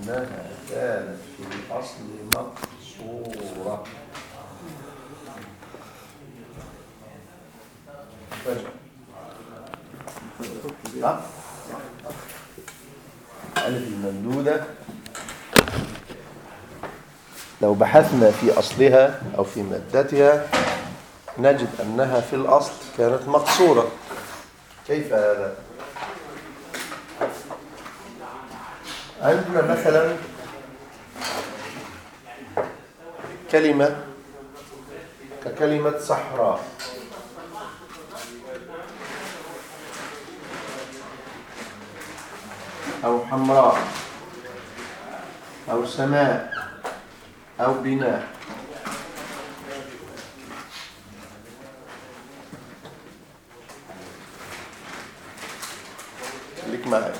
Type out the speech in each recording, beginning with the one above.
أنها كانت في الأصل مقصورة فجأة صح؟ ألف الممدودة لو بحثنا في أصلها أو في مادتها نجد أنها في الأصل كانت مقصورة كيف هذا؟ عندنا مثلا كلمة ككلمة صحراء أو حمراء أو سماء أو بناء خليك معي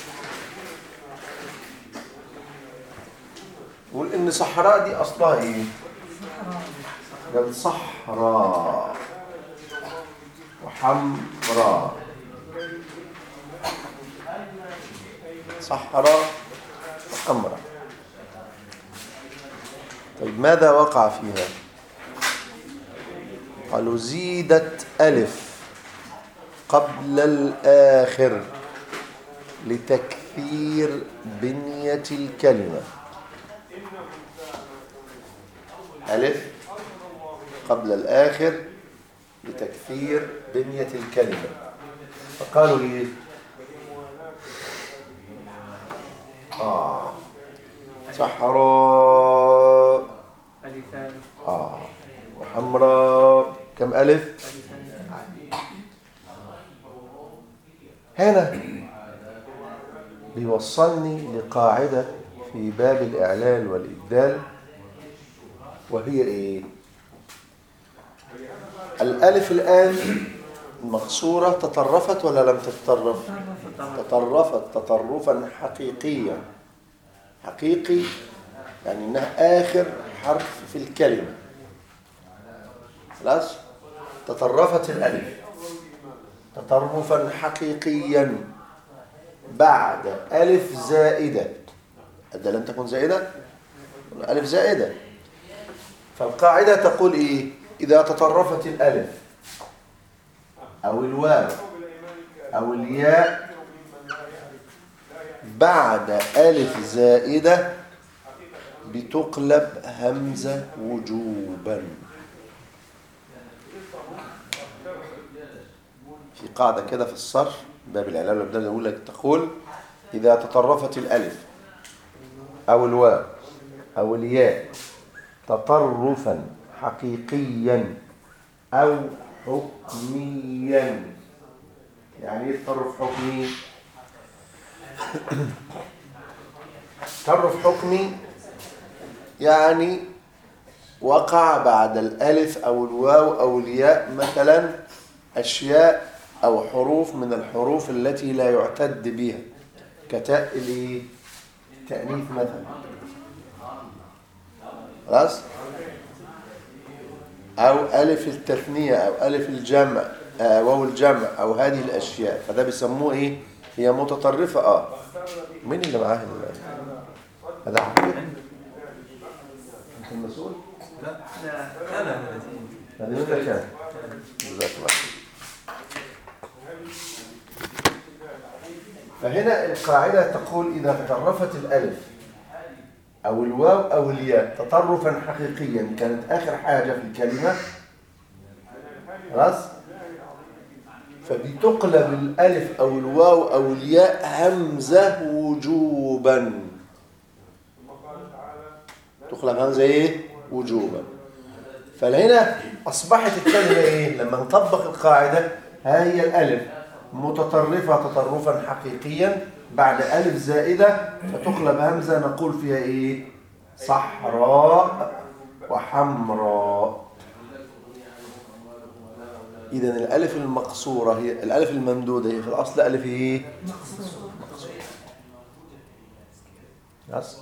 قول إن صحراء دي أصلها إيه؟ قال صحراء وحمراء صحراء وحمراء طيب ماذا وقع فيها قالوا زيدت ألف قبل الآخر لتكثير بنية الكلمة ألف قبل الآخر لتكثير بنية الكلمة فقالوا إيه آه صحراء ألفان آه وحمراء كم ألف ألفان هنا بيوصلني لقاعدة في باب الإعلال والإبدال وهي إيه الألف الآن المقصورة تطرفت ولا لم تتطرف تطرفت تطرفا حقيقيا حقيقي يعني إنها آخر حرف في الكلمة خلاص تطرفت الألف تطرفا حقيقيا بعد ألف زائدة أدى لم تكن زائدة ألف زائدة فالقاعدة تقول إيه إذا تطرفت الألف أو الواو أو الياء بعد ألف زائدة بتقلب همزة وجوبا في قاعدة كده في الصرف باب الإعلان والإبدال يقول لك تقول إذا تطرفت الألف أو الواو أو الياء تطرفا حقيقيا أو حكميا يعني ايه تطرف حكمي تطرف حكمي يعني وقع بعد الألف أو الواو أو الياء مثلا أشياء أو حروف من الحروف التي لا يعتد بها كتاء الإيه؟ التأنيث مثلا خلاص أو ألف التثنية أو ألف الجمع آه، واو الجمع أو هذه الأشياء فده بيسموه إيه هي متطرفة آه مين اللي معاه ال- هذا حقيقي أنت المسؤول لا أنا الذي هذه من كان جزاك الله خير. فهنا القاعدة تقول إذا تطرفت الألف أو الواو أو الياء تطرفا حقيقيا كانت آخر حاجة في الكلمة خلاص فبتقلب الألف أو الواو أو الياء همزة وجوبا تقلب همزة إيه؟ وجوبا فهنا أصبحت الكلمة إيه؟ لما نطبق القاعدة ها هي الألف متطرفة تطرفا حقيقيا بعد ألف زائدة فتقلب همزة نقول فيها إيه؟ صحراء وحمراء إذا الألف المقصورة هي الألف الممدودة هي في الأصل ألف إيه؟ خلاص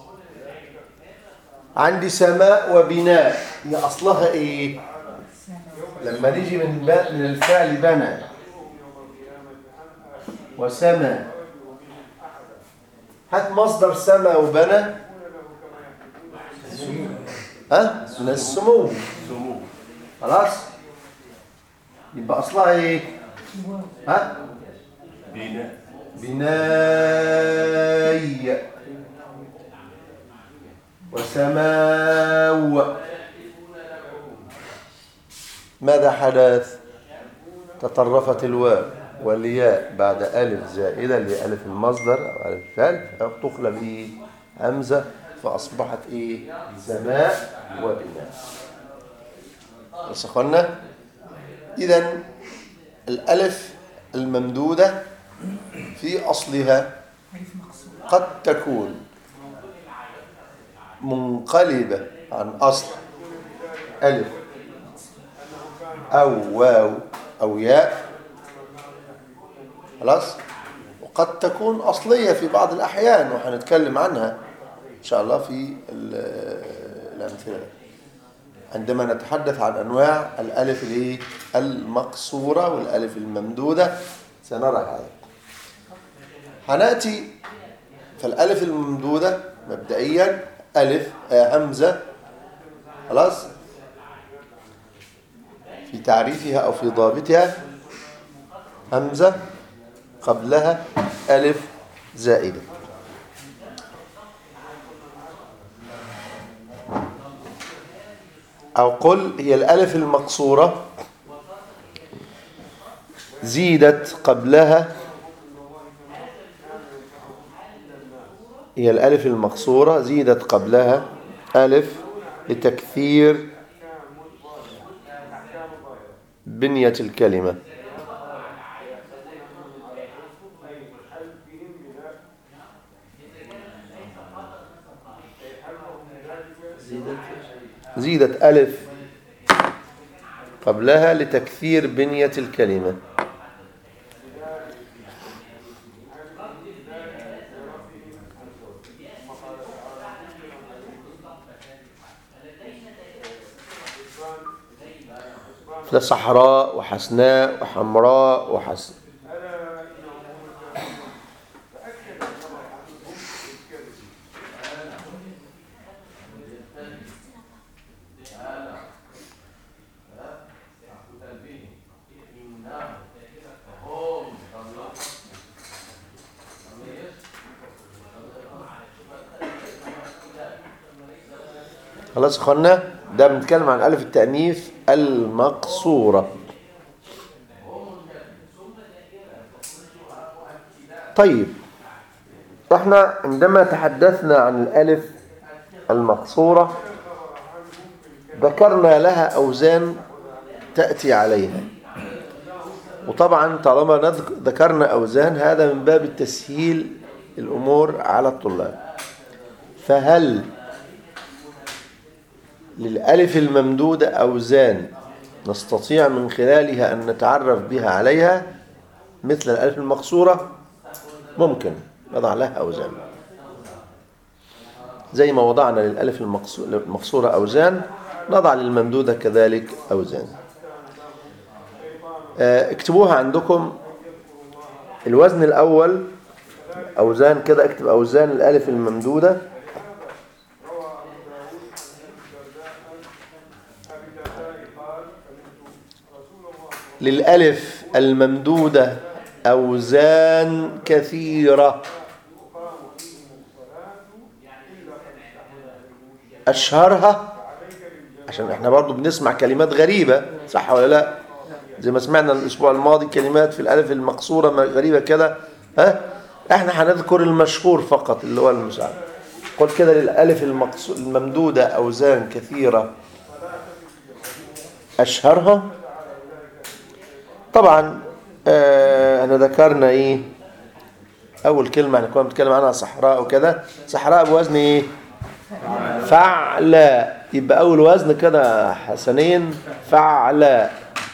عندي سماء وبناء هي أصلها إيه؟ لما نيجي من ب- من الفعل بنى وسمى هات مصدر سما وبنى ها من السمو سمو خلاص يبقى اصلها ايه ها بناء بناي وسماو ماذا حدث تطرفت الواو والياء بعد ألف زائدة اللي هي ألف المصدر أو ألف الفعل تقلب إيه همزة فأصبحت إيه سماء وبناء بس يا أخوانا إذا الألف الممدودة في أصلها قد تكون منقلبة عن أصل ألف أو واو أو ياء خلاص وقد تكون أصلية في بعض الأحيان وهنتكلم عنها إن شاء الله في ال- الأمثلة عندما نتحدث عن أنواع الألف الإيه؟ المقصورة والألف الممدودة سنرى هذا هنأتي فالألف الممدودة مبدئيا ألف آه، همزة خلاص في تعريفها أو في ضابطها همزة قبلها ألف زائدة أو قل هي الألف المقصورة زيدت قبلها هي الألف المقصورة زيدت قبلها ألف لتكثير بنية الكلمة زيدت زيدت ألف قبلها لتكثير بنية الكلمة مثل صحراء وحسناء وحمراء وحسن خلاص يا اخوانا ده بنتكلم عن ألف التأنيث المقصورة طيب احنا عندما تحدثنا عن الألف المقصورة ذكرنا لها أوزان تأتي عليها وطبعا طالما نذك- ذكرنا أوزان هذا من باب التسهيل الأمور على الطلاب فهل للألف الممدودة أوزان نستطيع من خلالها أن نتعرف بها عليها مثل الألف المقصورة ممكن نضع لها أوزان زي ما وضعنا للألف المقصو- المقصورة أوزان نضع للممدودة كذلك أوزان آه، اكتبوها عندكم الوزن الأول أوزان كده اكتب أوزان الألف الممدودة للألف الممدودة أوزان كثيرة أشهرها عشان احنا برضو بنسمع كلمات غريبة صح ولا لا زي ما سمعنا الأسبوع الماضي كلمات في الألف المقصورة ما- غريبة كده ها احنا هنذكر المشهور فقط اللي هو المساعد قل كده للألف المقصو- الممدودة أوزان كثيرة أشهرها طبعا آه، احنا ذكرنا ايه اول كلمه احنا كنا بنتكلم عنها صحراء وكده صحراء بوزن ايه فعلاء يبقى اول وزن كده حسنين فعلاء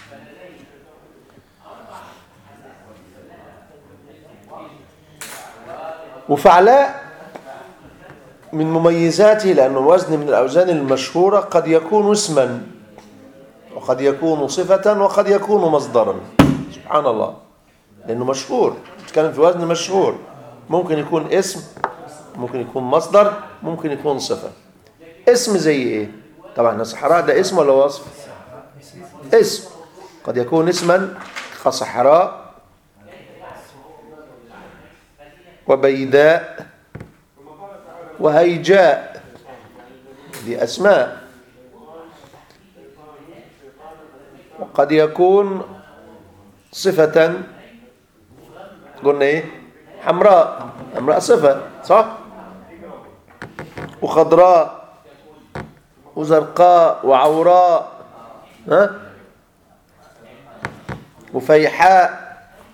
وفعلاء من مميزاته لأنه وزن من الأوزان المشهورة قد يكون اسما وقد يكون صفة وقد يكون مصدرا سبحان الله لأنه مشهور نتكلم في وزن مشهور ممكن يكون اسم ممكن يكون مصدر ممكن يكون صفة اسم زي ايه طبعا صحراء ده اسم ولا وصف اسم قد يكون اسما كصحراء وبيداء وهيجاء دي أسماء وقد يكون صفة قلنا ايه حمراء حمراء صفة صح وخضراء وزرقاء وعوراء ها وفيحاء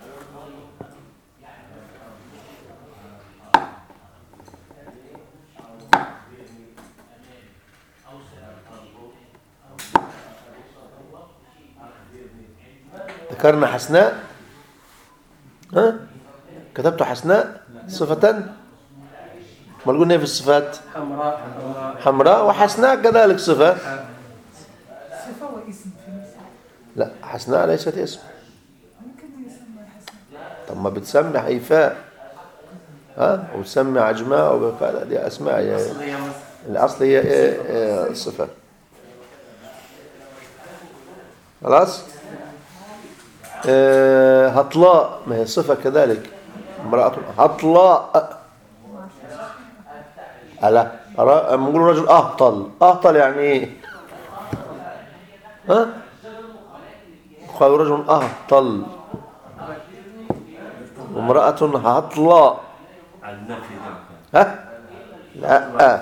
ذكرنا حسناء ها كتبت حسناء صفة ما قلنا إيه في الصفات حمراء حمراء حمراء وحسناء كذلك صفة صفة واسم في نفس لا حسناء ليست اسم ممكن يسمى حسن طب ما بتسمي حيفاء ها وتسمي عجماء وبفاء لا دي اسماء يعني أصلية مثلا الاصل هي ايه إيه صفه خلاص آه، هطلاء ما هي صفه كذلك امراه هطلاء الا أرى- أما نقول رجل اهطل اهطل يعني ايه ها قال رجل اهطل وامراه هطلاء على النفي ده ها لا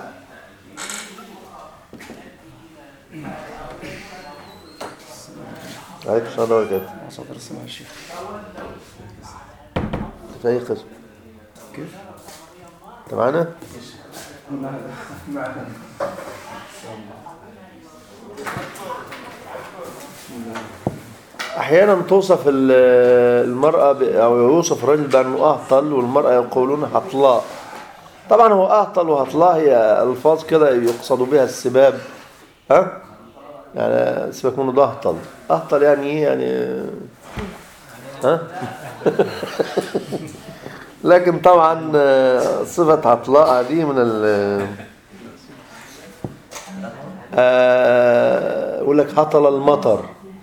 عليك السلام وبركاته صدر السماع الشيخ في اي قسم كيف؟ انت معانا معنا احيانا توصف ال- المراه ب- او يوصف الرجل بانه اهطل والمراه يقولون هطلاء طبعا هو اهطل وهطلاء هي الفاظ كده يقصد بها السباب ها يعني سيبك منه ده اهطل اهطل يعني ايه يعني ها لكن طبعا آه، صفة هطلاء هذه من ال آه، يقول لك هطل المطر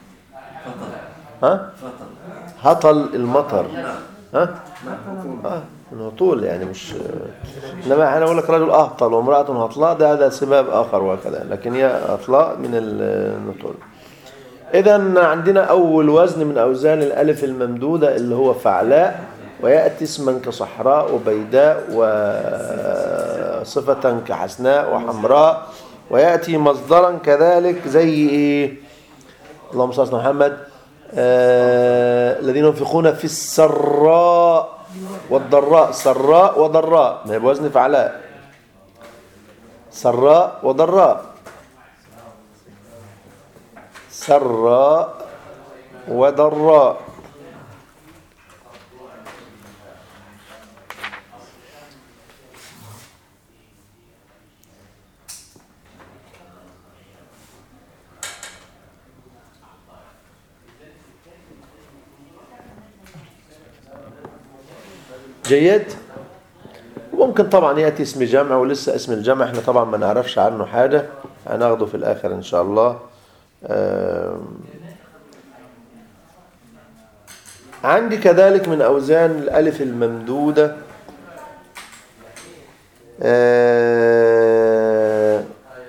ها فضل هطل المطر ها اه انه طول يعني مش انما انا اقول لك رجل اهطل وامراه هطلاء ده هذا سباب اخر وكذا لكن هي هطلاء من النطول اذا عندنا اول وزن من اوزان الالف الممدوده اللي هو فعلاء وياتي اسما كصحراء وبيداء وصفه كحسناء وحمراء وياتي مصدرا كذلك زي ايه اللهم صل على محمد آه الذين ينفقون في السراء والضراء سراء وضراء ما هي بوزن فعلاء سراء وضراء سراء وضراء جيد ممكن طبعا يأتي اسم جمع ولسه اسم الجمع احنا طبعا ما نعرفش عنه حاجة هناخده في الآخر إن شاء الله آم. عندي كذلك من أوزان الألف الممدودة آه،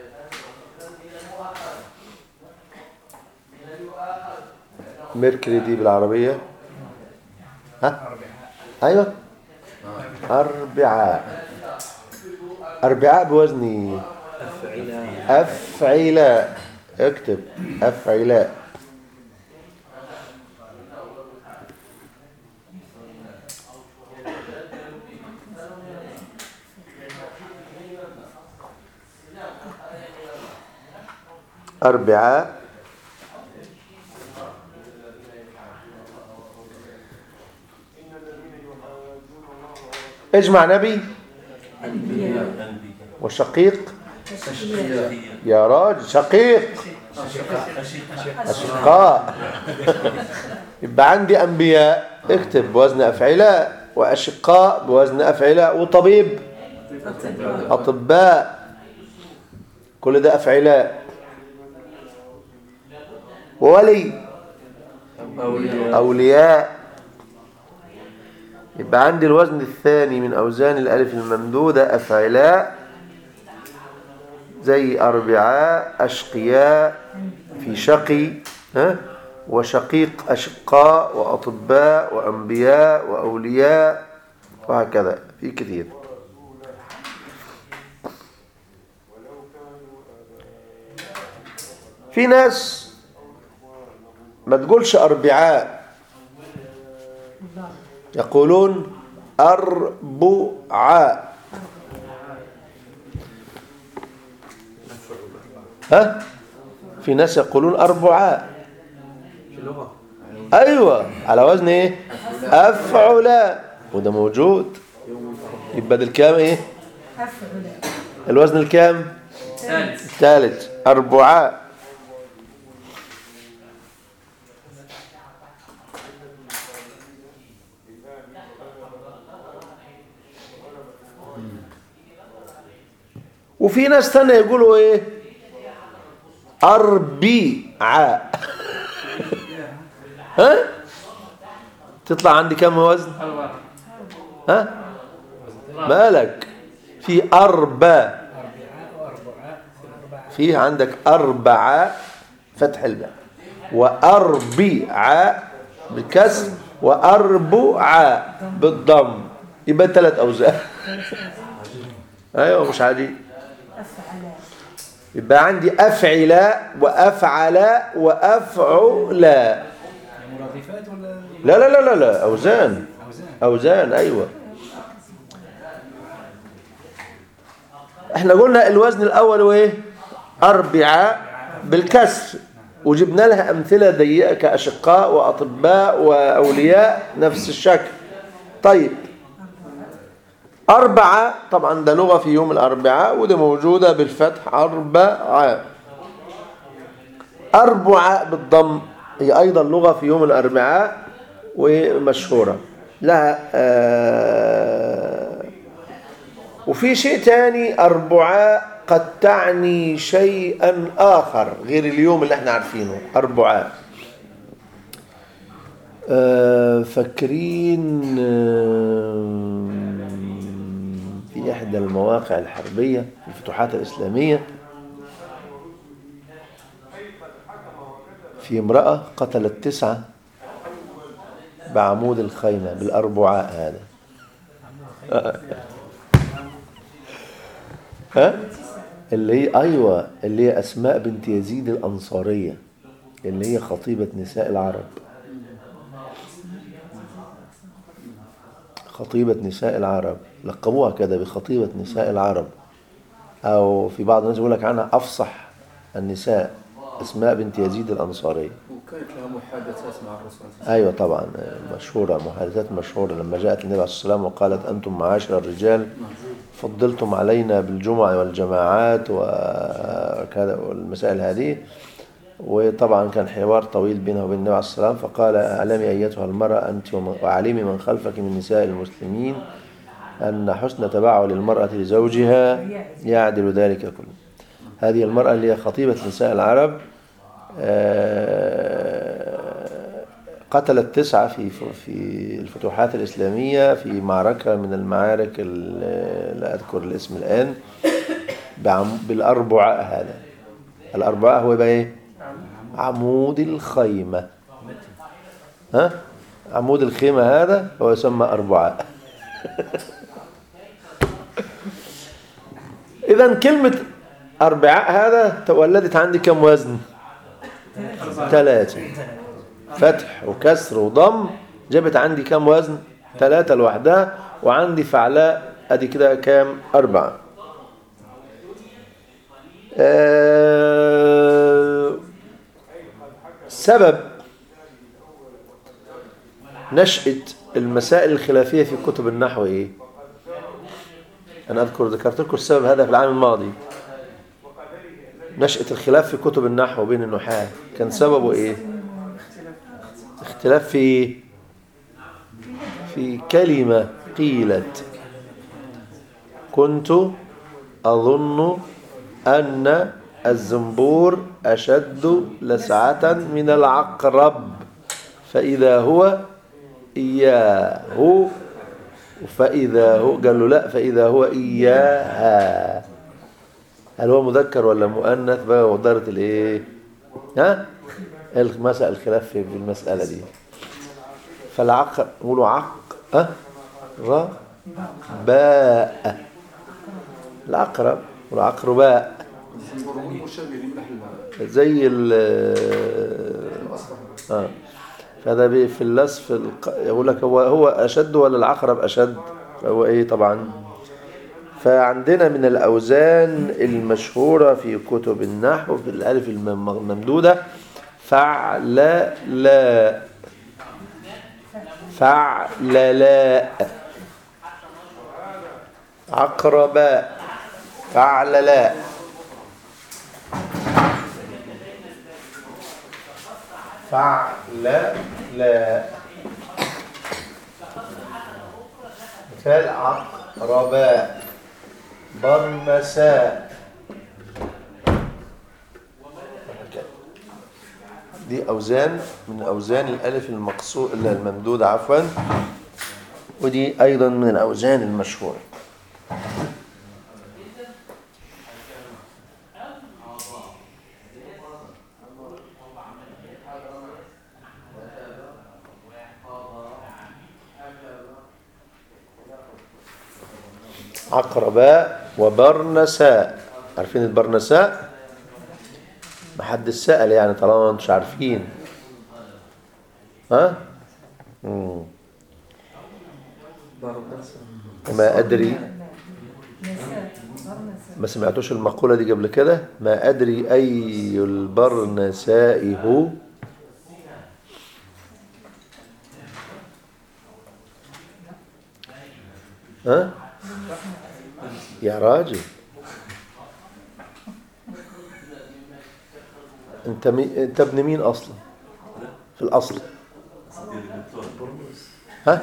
ميركوري دي بالعربية ها أيوة أربعاء أربعاء بوزن أفعلاء اكتب أفعلاء أربعاء اجمع نبي أنبياء وشقيق أشقياء يا راجل شقيق أشقاء يبقى عندي أنبياء اكتب بوزن أفعلاء وأشقاء بوزن أفعلاء وطبيب أطباء كل ده أفعلاء وولي أولياء أولياء يبقى عندي الوزن الثاني من أوزان الألف الممدودة أفعلاء زي أربعاء أشقياء في شقي ها وشقيق أشقاء وأطباء وأنبياء وأولياء وهكذا في كثير في ناس ما تقولش أربعاء يقولون أربعاء ها في ناس يقولون أربعاء أيوة على وزن إيه أفعلاء وده موجود يبقى ده الكام إيه أفعل الوزن الكام ثالث الثالث أربعاء وفي ناس تانية يقولوا ايه أربيعاء ها تطلع عندي كم وزن ها مالك في أربع فيه عندك أربعة فتح الباء وأربعة بالكسر وأربعة بالضم يبقى ثلاث أوزان أيوة مش عادي أفعل يبقى عندي أفعلاء وأفعلاء وأفعلاء مرادفات ولا لا لا لا لا لا أوزان اوزان؟ أوزان أيوة احنا قلنا الوزن الأول وإيه أربعة بالكسر وجبنا لها أمثلة ضيقة كأشقاء وأطباء وأولياء نفس الشكل طيب أربعة طبعا ده لغة في يوم الأربعاء وده موجودة بالفتح أربعة أربعة بالضم هي أيضا لغة في يوم الأربعاء ومشهورة لها آه وفي شيء تاني أربعاء قد تعني شيئا آخر غير اليوم اللي احنا عارفينه أربعاء آه فاكرين آه في إحدى المواقع الحربية في الفتوحات الإسلامية في امرأة قتلت تسعة بعمود الخيمة بالأربعاء هذا ها اللي هي أيوة اللي هي أسماء بنت يزيد الأنصارية اللي هي خطيبة نساء العرب خطيبة نساء العرب لقبوها كده بخطيبة نساء العرب أو في بعض الناس يقول لك عنها أفصح النساء أسماء بنت يزيد الأنصارية وكانت لها محادثات مع الرسول أيوة طبعا مشهورة محادثات مشهورة لما جاءت النبي عليه الصلاة والسلام وقالت أنتم معاشر الرجال فضلتم علينا بالجمعة والجماعات وكذا والمسائل هذه وطبعا كان حوار طويل بينه وبين النبي عليه الصلاة والسلام فقال اعلمي أيتها المرأة أنت ومن- وعلمي من خلفك من نساء المسلمين أن حسن تبعل المرأة لزوجها يعدل ذلك كله هذه المرأة اللي هي خطيبة نساء العرب آه، قتلت تسعة في في الفتوحات الإسلامية في معركة من المعارك ال- لا أذكر الاسم الآن بعم- بالأربعاء هذا الأربعاء هو يبقى إيه؟ عمود الخيمة ها؟ عمود الخيمة هذا هو يسمى أربعاء إذا كلمة أربعاء هذا تولدت عندي كم وزن؟ ثلاثة فتح وكسر وضم جابت عندي كم وزن؟ ثلاثة لوحدها وعندي فعلاء أدي كده كام؟ أربعة آه، سبب نشأة المسائل الخلافية في كتب النحو إيه؟ أنا أذكر ذكرت لكم السبب هذا في العام الماضي نشأة الخلاف في كتب النحو بين النحاة كان سببه إيه؟ اختلاف في في كلمة قيلت كنت أظن أن الزنبور أشد لسعة من العقرب فإذا هو إياه فإذا هو قال له لا فإذا هو إياها هل هو مذكر ولا مؤنث بقى ودارة الإيه ها المسألة الخلاف في في المسألة دي فالعقر نقولوا عق أه را باء العقرب والعقرباء زي ال اه فهذا بي- في اللصف الق- يقول لك هو هو اشد ولا العقرب اشد هو ايه طبعا فعندنا من الاوزان المشهوره في كتب النحو في الالف الم- الممدوده فعل لا فعللاء عقرباء فعللاء فعللاء مثال عقرباء برمساء دي أوزان من أوزان الألف المقصور الممدودة عفوا ودي أيضا من الأوزان المشهورة عقرباء وبرنساء عارفين البرنساء ما حد سأل يعني طالما انتوا مش عارفين ها مم. ما أدري نساء برنساء ما سمعتوش المقولة دي قبل كده ما أدري أي البرنساء هو ها يا راجل انت مي... انت ابن مين اصلا في الاصل ها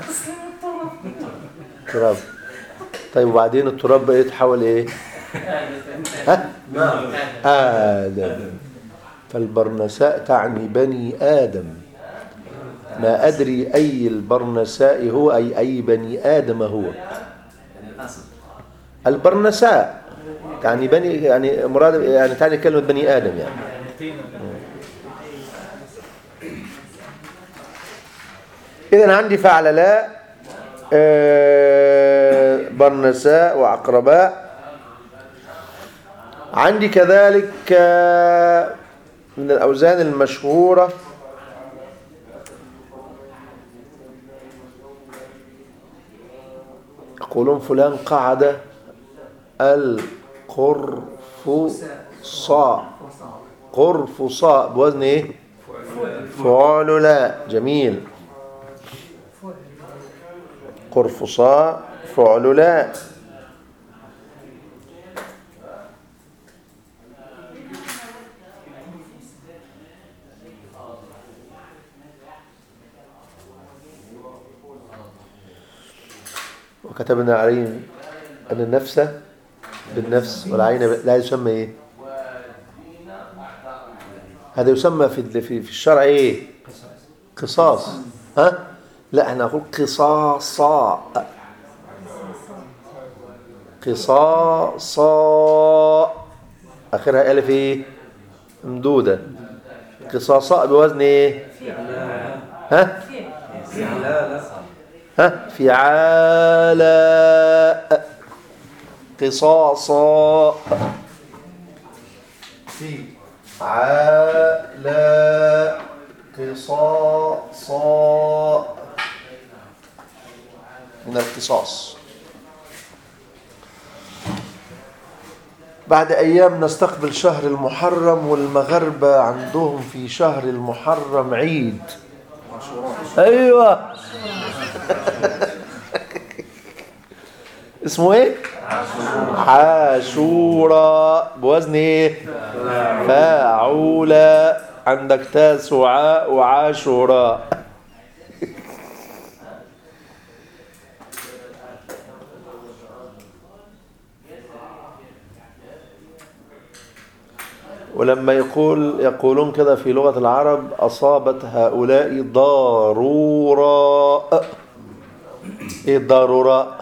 تراب طيب وبعدين التراب بقى يتحول ايه ها آدم فالبرنساء تعني بني آدم ما أدري أي البرنساء هو أي أي بني آدم هو البرنساء يعني بني يعني مراد يعني تعني كلمة بني آدم يعني إذا عندي فعللاء آه، برنساء وعقرباء عندي كذلك آه، من الأوزان المشهورة يقولون فلان قعد القرفصاء قرفصاء بوزن ايه فعل لا جميل قرفصاء فعل لا وكتبنا عليه أن النفس بالنفس والعين ب- لا يسمى إيه هذا يسمى في ال- في في الشرع إيه قصاص ها لا احنا نقول قصاصا قصاصا آخرها ألف إيه ممدودة قصاصا بوزن إيه ها ها فعالا قصاصا في عالا قصاصا من القصاص بعد أيام نستقبل شهر المحرم والمغاربة عندهم في شهر المحرم عيد أيوة اسمه ايه عاشوراء بوزن ايه فاعولا عندك تاسعاء وعاشوراء ولما يقول يقولون كده في لغة العرب أصابت هؤلاء ضرورة إيه الضرورة؟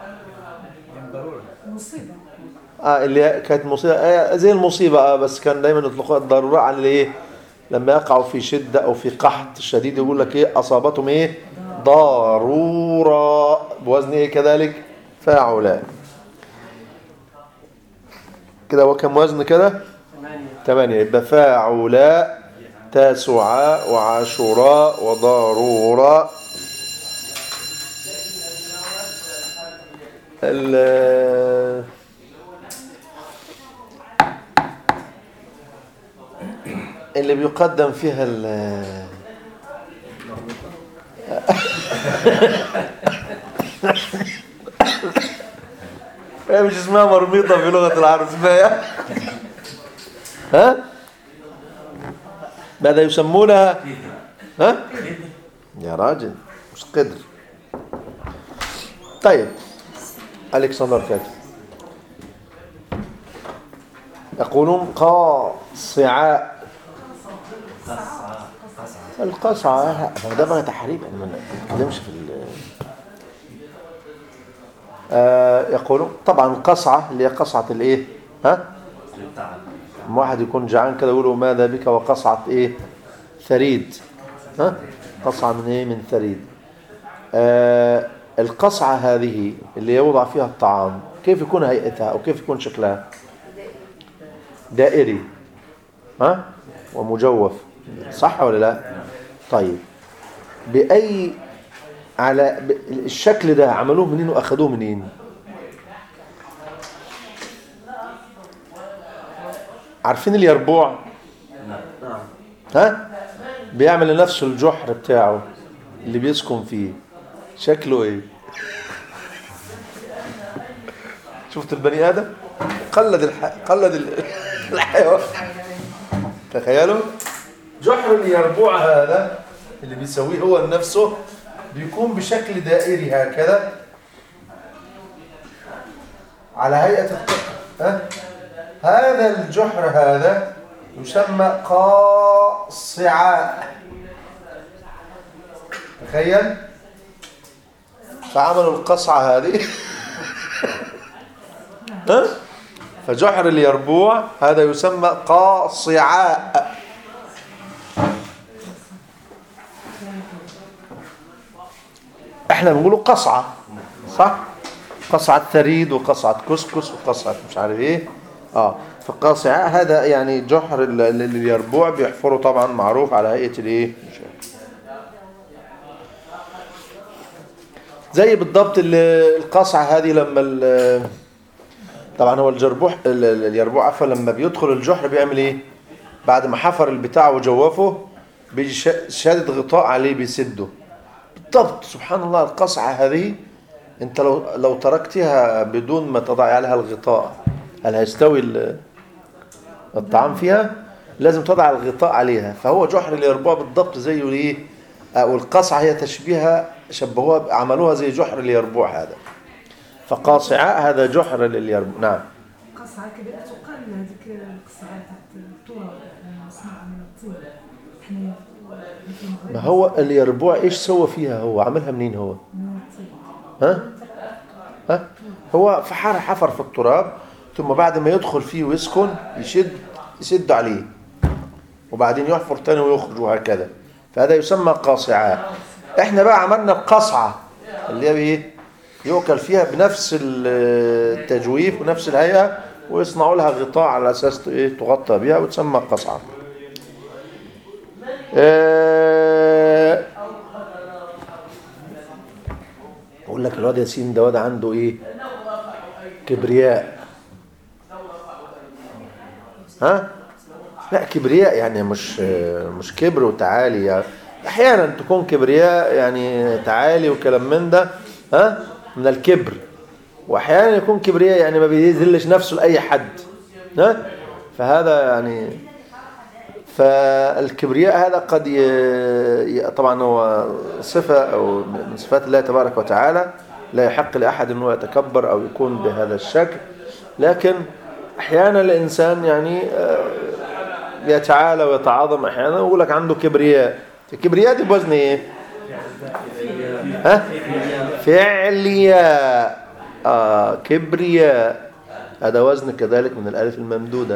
مصيبة آه اللي هي كانت مصيبة آه زي المصيبة آه بس كان دايما يطلقوها الضرورة على اللي إيه لما يقعوا في شدة أو في قحط شديد يقول لك إيه أصابتهم إيه ضرورة بوزن إيه كذلك فاعلاء كده هو كم وزن كده ثمانية يبقى فاعلاء تاسعاء وعاشوراء وضارورا ال اللي بيقدم فيها ال هي مش اسمها مرميطة في لغة العرب اسمها إيه؟ ها ماذا يسمونها ها يا راجل مش قدر طيب ألكسندر كاتب يقولون قاصعاء القصعة ده بقى تحريم يعني ما نتكلمش في ال آه يقولون طبعا القصعة اللي هي قصعة الايه ها لما واحد يكون جعان كده يقولوا ماذا بك وقصعة ايه ثريد ها قصعة من ايه من ثريد آه القصعة هذه اللي يوضع فيها الطعام كيف يكون هيئتها او كيف يكون شكلها دائري ها ومجوف صح ولا لا طيب بأي على ب- الشكل ده عملوه منين واخدوه منين عارفين اليربوع ها بيعمل لنفسه الجحر بتاعه اللي بيسكن فيه شكله ايه شفت البني ادم قلد الح... قلد ال- الحيوان تخيلوا جحر اليربوع هذا اللي بيسويه هو لنفسه بيكون بشكل دائري هكذا على هيئة الط- ها؟ هذا الجحر هذا يسمى قاصعاء تخيل فعملوا القصعة هذه ها؟ فجحر اليربوع هذا يسمى قاصعاء احنا بنقوله قصعة صح قصعة ثريد وقصعة كسكس وقصعة مش عارف ايه اه فالقاصعاء هذا يعني جحر ال- ال- اليربوع بيحفره طبعا معروف على هيئة الايه زي بالضبط ال- القصعة هذه لما ال- طبعا هو الجربوح ال- ال- اليربوع عفوا لما بيدخل الجحر بيعمل ايه بعد ما حفر البتاع وجوفه بيجي شا- شادد غطاء عليه بيسده بالضبط سبحان الله القصعة هذه انت لو لو تركتها بدون ما تضع عليها الغطاء هل هيستوي ال- الطعام فيها لازم تضع الغطاء عليها فهو جحر اليربوع بالضبط زيه ايه او القصعة هي تشبيهها شبهوها عملوها زي جحر اليربوع هذا فقاصعاء هذا جحر لليربوع نعم قصعة كبيرة تقال هذيك القصعة تحت التراب مصنوعة من الطين احنا في المغرب ما هو اليربوع ايش سوى فيها هو عملها منين هو من الطين ها ها هو فحر حفر في التراب ثم بعد ما يدخل فيه ويسكن يشد يسد عليه وبعدين يحفر تاني ويخرج وهكذا فهذا يسمى قاصعاء احنا بقى عملنا القصعة اللي هي ايه يؤكل فيها بنفس التجويف ونفس الهيئة ويصنعوا لها غطاء على اساس ايه تغطى بها وتسمى قصعة آه، اقول لك الواد ياسين ده واد عنده ايه كبرياء ها لا كبرياء يعني مش مش كبر وتعالي يعني احيانا تكون كبرياء يعني تعالي وكلام من ده ها من الكبر واحيانا يكون كبرياء يعني ما بيذلش نفسه لاي حد ها فهذا يعني فالكبرياء هذا قد ي... ي- طبعا هو صفة أو من صفات الله تبارك وتعالى لا يحق لأحد أنه يتكبر أو يكون بهذا الشكل لكن أحيانا الإنسان يعني آه، بيتعالى ويتعاظم احيانا ويقول لك عنده كبرياء الكبرياء دي بوزن ايه ها فعلياء اه كبرياء هذا وزن كذلك من الالف الممدوده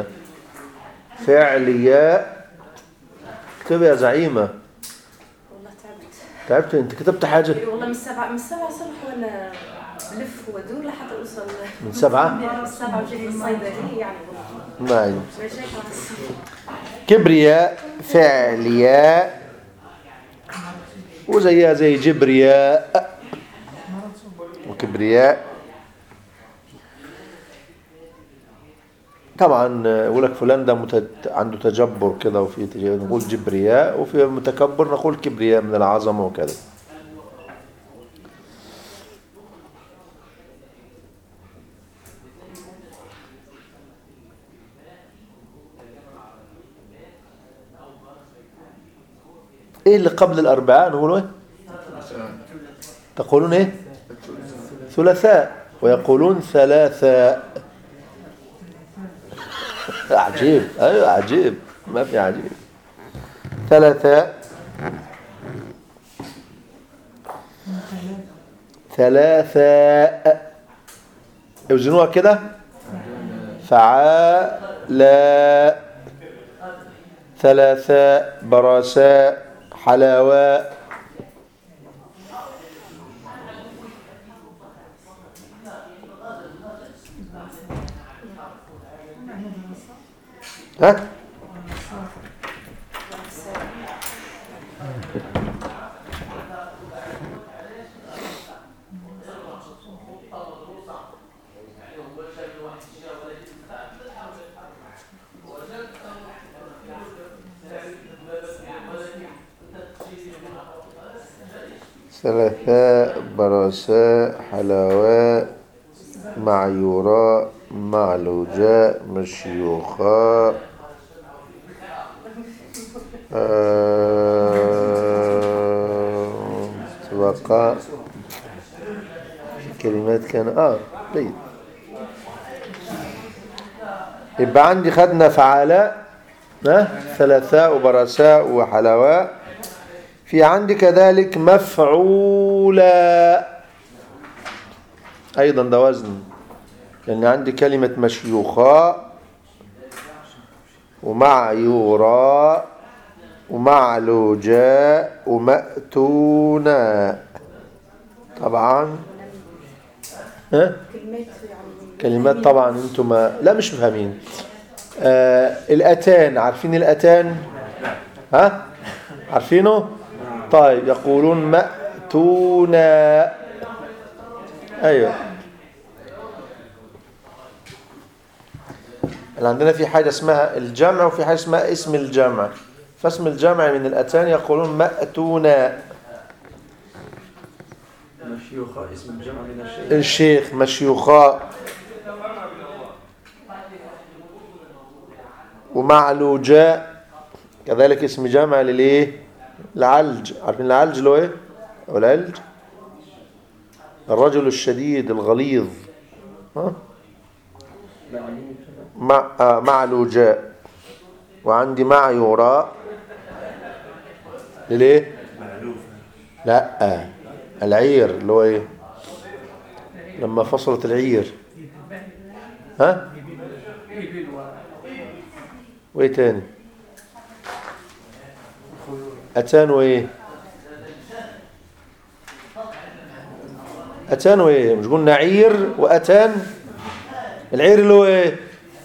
فعلياء اكتب يا زعيمه والله تعبت تعبت انت كتبت حاجه إي والله من السبعة من السبعة صبح وانا بلف وادور لحتى اوصل من سبعه من السبعة وجيت الصيدلية يعني والله ما يعني. مشاكل على الصبح كبرياء فعلياء وزيها زي جبرياء وكبرياء طبعا يقول لك فلان ده مت- عنده تجبر كده وفي تج- نقول جبرياء وفي متكبر نقول كبرياء من العظمه وكذا ايه اللي قبل الاربعاء نقولوا ايه تقولون ايه ثلاثاء ويقولون ثلاثاء عجيب ايوه عجيب ما في عجيب ثلاثاء ثلاثاء اوزنوها كده فعالا ثلاثاء براساء حلاواء ها ثلاثاء براساء حلاواء معيوراء معلوجاء مشيوخاء آه، سبقاء كلمات كان اه طيب يبقى عندي خدنا فعلاء ها ثلاثاء وبرساء وحلواء في عندي كذلك مفعولا ايضا ده وزن لان عندي كلمة مشيوخاء ومعيوراء ومعلوجاء ومأتونا طبعا ها كلمات يعني كلمات طبعا انتم ما لا مش فاهمين آه الاتان عارفين الاتان ها عارفينه طيب يقولون مأتونا ايوه اللي عندنا في حاجة اسمها الجمع وفي حاجة اسمها اسم الجمع فاسم الجمع من الأتان يقولون مأتونا مشيوخة اسم الجمع من الشيء الشيخ مشيوخاء ومعلوجاء كذلك اسم جمع للايه العلج عارفين العلج اللي هو ايه او العلج الرجل الشديد الغليظ ها مع آه معلوجاء وعندي معيوراء لليه لا العير اللي هو ايه لما فصلت العير ها وايه تاني اتان وايه اتان وايه مش قلنا عير واتان العير اللي هو ايه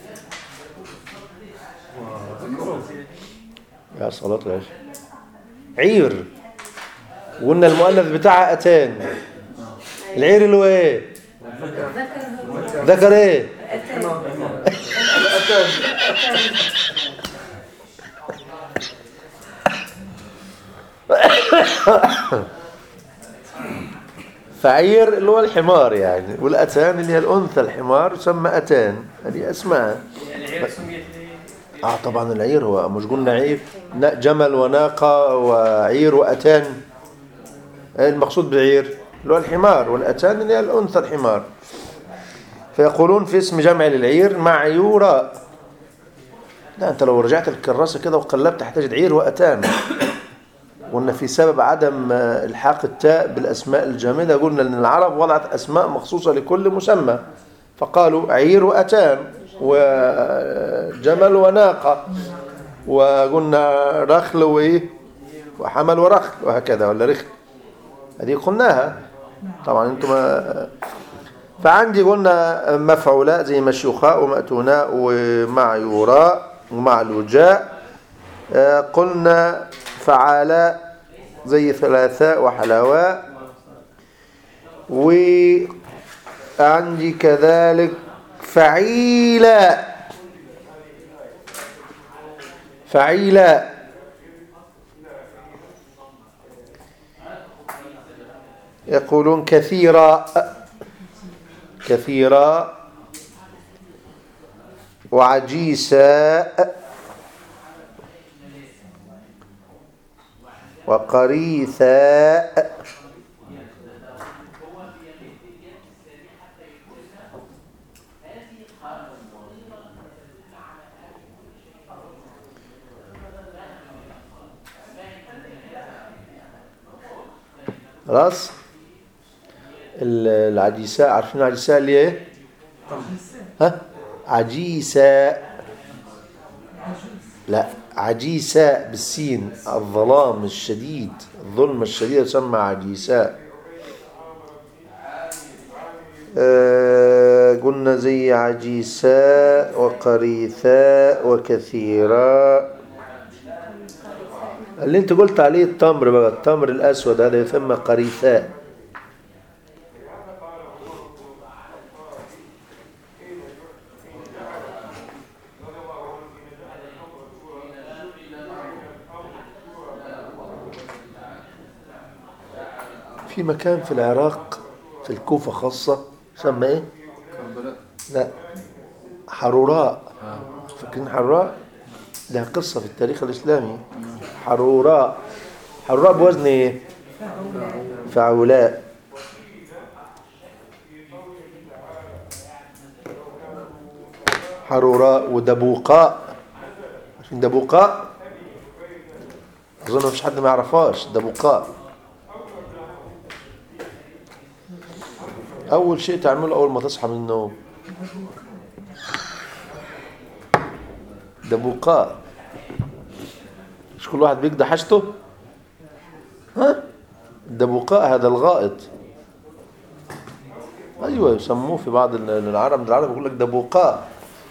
يا صلاة العشاء عير وقلنا المؤنث بتاعها اتان العير اللي هو ايه ذكر ايه فعير اللي هو الحمار يعني والاتان اللي هي الانثى الحمار يسمى اتان هذه اسماء اه طبعا العير هو مش قلنا عير نا- جمل وناقه وعير واتان إيه المقصود بعير اللي هو الحمار والاتان اللي هي الانثى الحمار فيقولون في اسم جمع للعير معيوراء لا انت لو رجعت الكراسة كده وقلبت هتجد عير وأتان قلنا في سبب عدم آه، الحاق التاء بالاسماء الجامده قلنا ان العرب وضعت اسماء مخصوصه لكل مسمى فقالوا عير واتان وجمل وناقه وقلنا رخل وايه وحمل ورخل وهكذا ولا رخل هذه قلناها طبعا انتم آه، فعندي قلنا مفعولاء زي مشيوخاء ومأتوناء ومعيوراء ومعلوجاء آه، قلنا فعالاء زي ثلاثاء وحلواء وعندي كذلك فعيلا فعيلا يقولون كثيرا كثيرا وعجيسا وقريثا خلاص ال- العجيساء عارفين العجيساء اللي هي ايه ها عجيساء لا عجيساء بالسين الظلام الشديد الظلم الشديد يسمى عجيساء آه قلنا زي عجيساء وقريثاء وكثيراء اللي انت قلت عليه التمر بقى التمر الاسود هذا يسمى قريثاء في مكان في العراق في الكوفة خاصة يسمى ايه؟ لا حروراء فاكرين حروراء؟ لها قصة في التاريخ الإسلامي حروراء حروراء بوزن ايه؟ فعولاء حروراء ودبوقاء عارفين دبوقاء أظن مفيش حد ما يعرفهاش دبوقاء أول شيء تعمله أول ما تصحى من النوم دبوقاء مش كل واحد بيقضي حاجته ها الدبوقاء هذا الغائط أيوة يسموه في بعض ال- العرب العرب يقول لك دبوقاء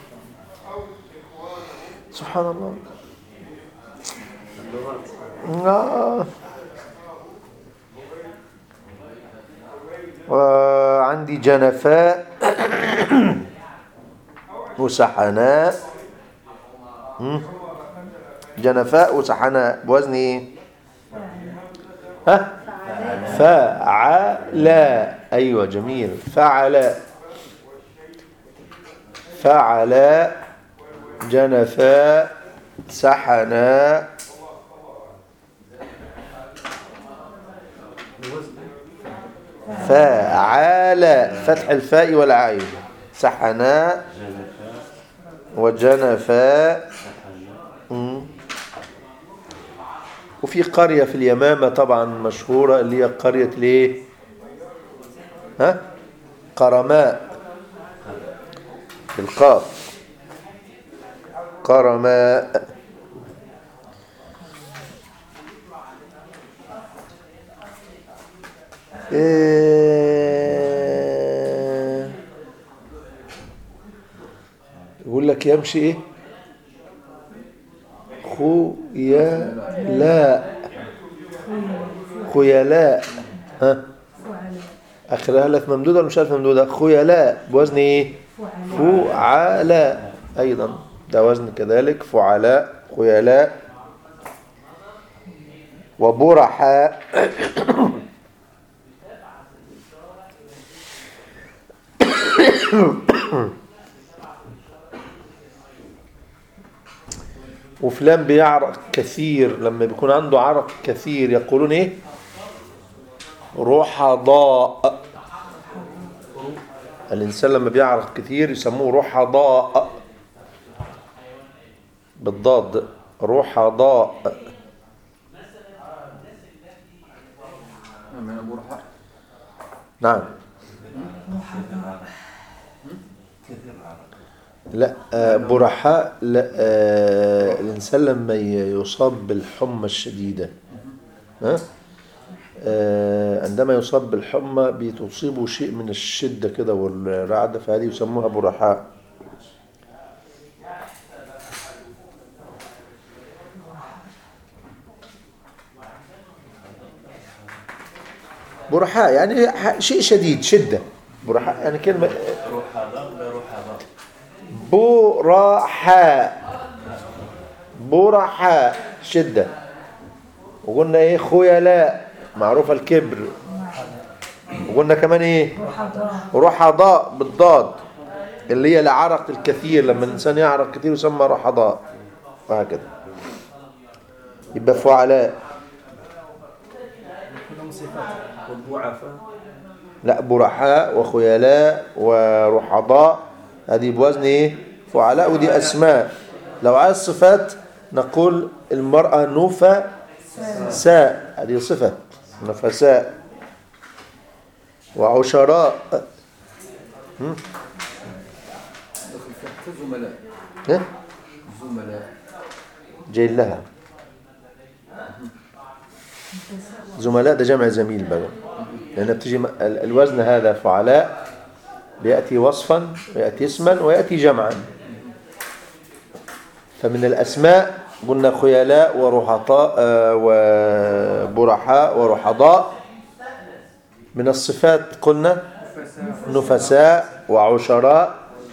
سبحان الله آه. وعندي جنفاء وسحناء مم. جنفاء وسحناء بوزن ايه ها فعلا ايوه جميل فعلا فعلا جنفاء سحناء فعال فتح الفاء والعين سحناء وجنفاء مم. وفي قرية في اليمامة طبعا مشهورة اللي هي قرية ليه ها قرماء بالقاف قرماء إيه يقول لك يمشي ايه خيلاء خيلاء ها فعلاء اخرها لك ممدوده ولا مش عارف ممدوده خيلاء بوزن ايه فعلاء فعلاء ايضا ده وزن كذلك فعلاء خيلاء وبرحاء وفلان بيعرق كثير لما بيكون عنده عرق كثير يقولون ايه رحضاء الإنسان لما بيعرق كثير يسموه رحضاء بالضاد رحضاء من أبو رحاء نعم لا آه، برحاء لا آه، الإنسان لما ي- يصاب بالحمى الشديدة ها؟ آه، عندما يصاب بالحمى بتصيبه شيء من الشدة كده والرعدة فهذه يسموها برحاء برحاء يعني ح- شيء شديد شدة برحاء يعني كلمة برحاء برحاء شدة وقلنا ايه خيلاء معروفة الكبر وقلنا كمان ايه رحضاء بالضاد اللي هي العرق الكثير لما الانسان يعرق كثير يسمى رحضاء وهكذا يبقى فعلاء كلهم صفات والضعفاء لا برحاء وخيلاء ورحضاء هذه بوزن ايه فعلاء ودي اسماء لو عايز صفات نقول المرأة نفساء هذه صفة نفساء وعشراء دخل في زملاء ها؟ زملاء جاي لها زملاء ده جمع زميل بقى لأن بتجي م- ال- الوزن هذا فعلاء بيأتي وصفا ويأتي اسما ويأتي جمعا فمن الأسماء قلنا خيلاء ورحطاء آه، وبرحاء ورحضاء من الصفات قلنا نفساء وعشراء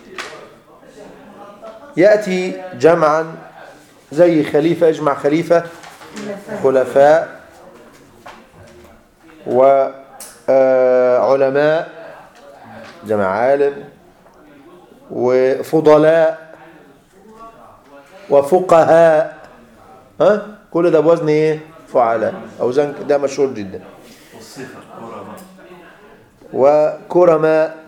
يأتي جمعا زي خليفة اجمع خليفة خلفاء وعلماء جمع عالم وفضلاء وفقهاء ها كل ده بوزن ايه فعلاء اوزان ده مشهور جدا وكرماء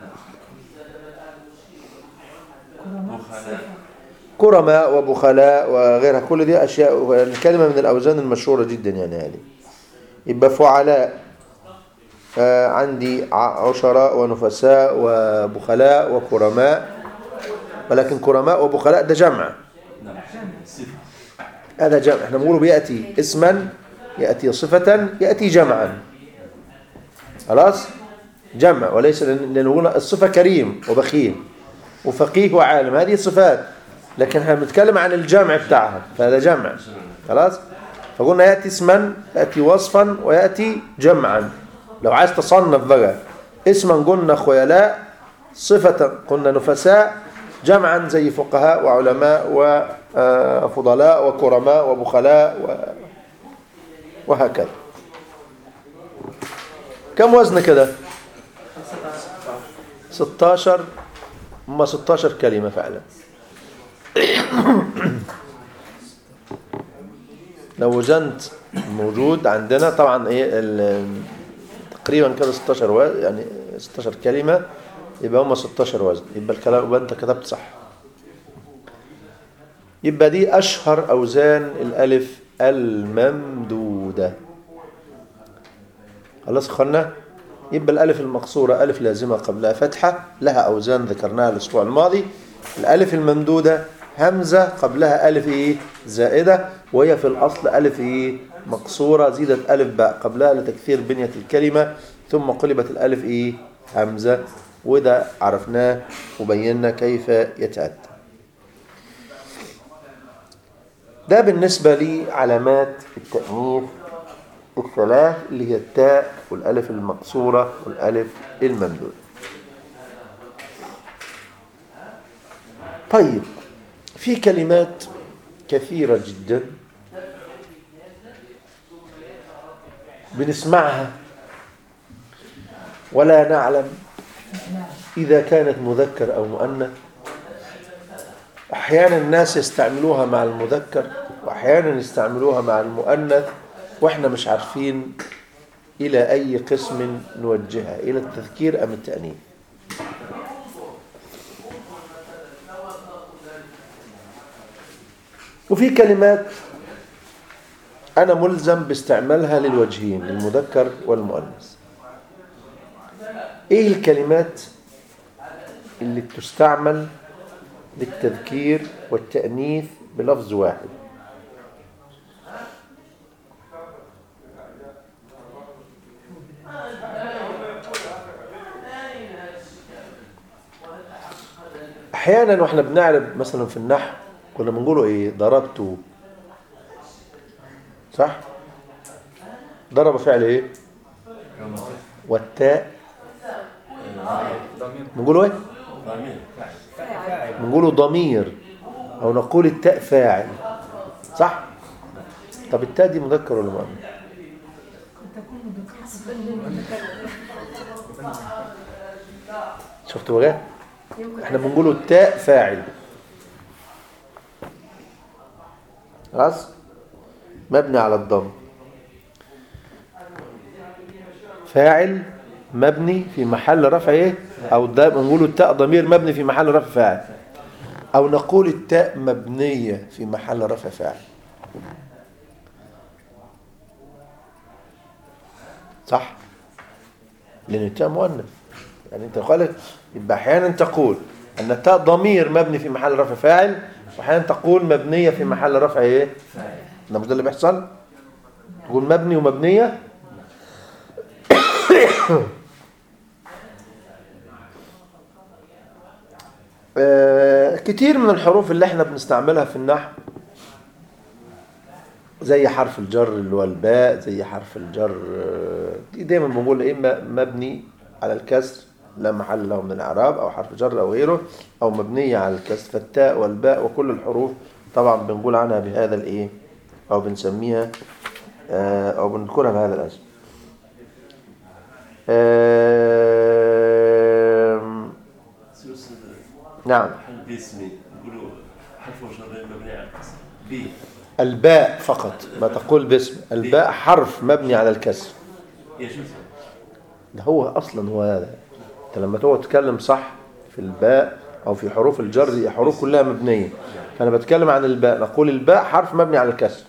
كرماء وبخلاء وغيرها كل دي أشياء الكلمة من الأوزان المشهورة جدا يعني هذه يبقى فعلاء آه، عندي ع- عشراء ونفساء وبخلاء وكرماء ولكن كرماء وبخلاء ده جمع هذا جمع احنا بنقوله بيأتي اسما يأتي صفة يأتي جمعا خلاص جمع وليس لأن لأن قلنا الصفة كريم وبخيل وفقيه وعالم هذه صفات لكن احنا بنتكلم عن الجمع بتاعها فهذا جمع خلاص فقلنا يأتي اسما يأتي وصفا ويأتي جمعا لو عايز تصنف بقى اسما قلنا خيلاء صفة قلنا نفساء جمعا زي فقهاء وعلماء وفضلاء وكرماء وبخلاء و... وهكذا كم وزن كده 16 هم 16 كلمة فعلا لو وزنت موجود عندنا طبعا ايه ال- تقريبا كده 16 وزن يعني 16 كلمة يبقى هم 16 وزن يبقى الكلام يبقى انت كتبت صح يبقى دي اشهر اوزان الالف الممدودة خلاص اخوانا يبقى الالف المقصورة الف لازمة قبلها فتحة لها اوزان ذكرناها الاسبوع الماضي الالف الممدودة همزة قبلها الف ايه زائدة وهي في الاصل الف ايه مقصورة زيدت الف باء قبلها لتكثير بنية الكلمة ثم قلبت الالف ايه همزة وده عرفناه وبينا كيف يتأتى ده بالنسبة لعلامات التأنيث الثلاث اللي هي التاء والألف المقصورة والألف الممدودة طيب في كلمات كثيرة جدا بنسمعها ولا نعلم إذا كانت مذكر أو مؤنث أحيانا الناس يستعملوها مع المذكر وأحيانا يستعملوها مع المؤنث وإحنا مش عارفين إلى أي قسم نوجهها إلى التذكير أم التأنيث وفي كلمات أنا ملزم باستعمالها للوجهين المذكر والمؤنث إيه الكلمات اللي بتستعمل للتذكير والتأنيث بلفظ واحد احيانا واحنا بنعرب مثلا في النحو كنا بنقوله ايه ضربت صح ضرب فعل ايه والتاء ضمير بنقوله ايه فاعل بنقوله ضمير او نقول التاء فاعل صح طب التاء دي مذكر ولا مؤنث قد تكون مذكرة شفتوا بقى يمكن احنا بنقوله التاء فاعل خلاص مبني على الضم فاعل مبني في محل رفع ايه او ده بنقوله التاء ضمير مبني في محل رفع فاعل او نقول التاء مبنية في محل رفع فاعل صح لان التاء مؤنث يعني انت قالت يبقى احيانا تقول ان التاء ضمير مبني في محل رفع فاعل واحيانا تقول مبنيه في محل رفع ايه ده مش ده اللي بيحصل تقول مبني ومبنيه آه، كتير من الحروف اللي احنا بنستعملها في النحو زي حرف الجر اللي هو الباء زي حرف الجر آه، دي دايما بنقول ايه م- مبني على الكسر لا محل له من الاعراب او حرف جر او غيره او مبنيه على الكسر فالتاء والباء وكل الحروف طبعا بنقول عنها بهذا الايه او بنسميها آه، او بنذكرها بهذا الاسم آم، سوس نعم باسمي يقولوا حرف جر مبني على الكسر بي الباء فقط ما تقول باسم الباء حرف مبني على الكسر يجوز ده هو اصلا هو هذا انت لما تقعد تتكلم صح في الباء او في حروف الجر دي حروف كلها مبنيه فانا بتكلم عن الباء نقول الباء حرف مبني على الكسر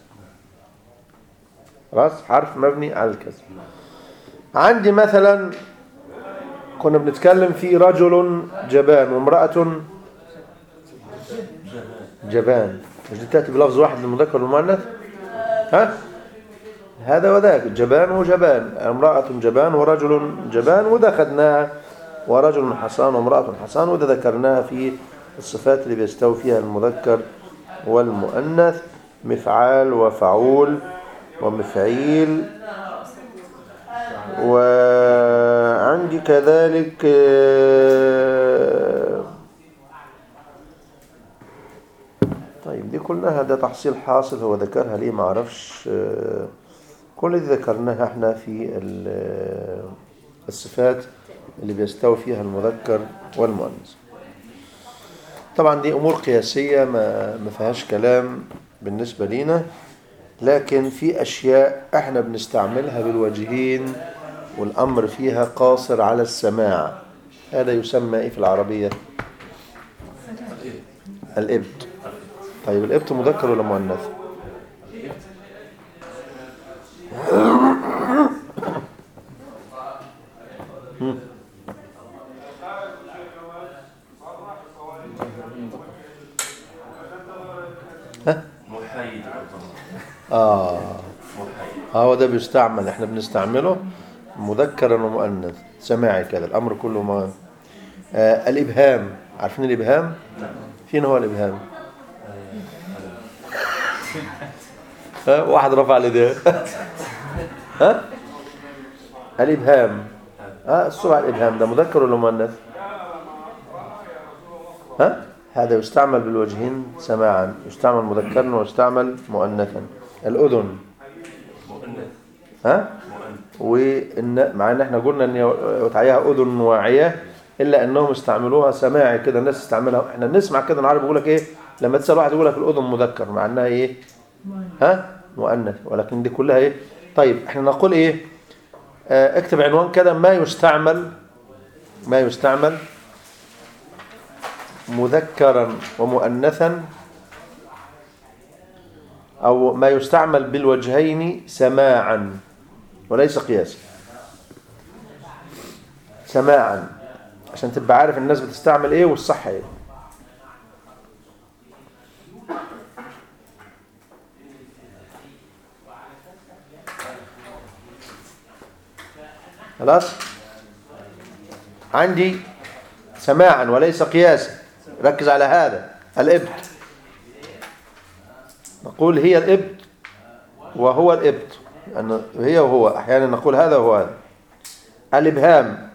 خلاص حرف مبني على الكسر عندي مثلا كنا بنتكلم في رجل جبان وامرأة جبان مش دي تأتي بلفظ واحد للمذكر والمؤنث ها هذا وذاك جبان وجبان امرأة جبان ورجل جبان وده خدناها ورجل حصان وامرأة حصان وده ذكرناها في الصفات اللي بيستوي فيها المذكر والمؤنث مفعال وفعول ومفعيل وعندي كذلك آه، طيب دي كلها ده تحصيل حاصل هو ذكرها ليه ما اعرفش آه، كل دي ذكرناها احنا في ال- الصفات اللي بيستوي فيها المذكر والمؤنث طبعا دي امور قياسيه ما ما فيهاش كلام بالنسبه لينا لكن في اشياء احنا بنستعملها بالوجهين والامر فيها قاصر على السماع هذا يسمى ايه في العربيه الابت طيب الابت مذكر ولا مؤنث محايد اه محايد هو ده بيستعمل احنا بنستعمله مذكرا ومؤنث سماعي كده الامر كله ما آه الابهام عارفين الابهام فين هو الابهام ها واحد رفع ايديه ها الابهام ها السرعه الابهام ده مذكر ولا مؤنث ها هذا يستعمل بالوجهين سماعا يستعمل مذكرا ويستعمل مؤنثا الاذن مؤنث ها مؤنث وإن مع ان احنا قلنا ان وتعيها اذن واعيه الا انهم استعملوها سماعي كده الناس تستعملها احنا بنسمع كده العرب يقول لك ايه لما تسال واحد يقول لك الاذن مذكر مع انها ايه ها مؤنث ولكن دي كلها ايه طيب احنا نقول ايه آه اكتب عنوان كده ما يستعمل ما يستعمل مذكرا ومؤنثا أو ما يستعمل بالوجهين سماعا وليس قياسا سماعا عشان تبقى عارف الناس بتستعمل ايه والصح ايه خلاص عندي سماعا وليس قياسا ركز على هذا الإبت نقول هي الإبت وهو الإبت أن هي وهو أحيانا نقول هذا وهو هذا الإبهام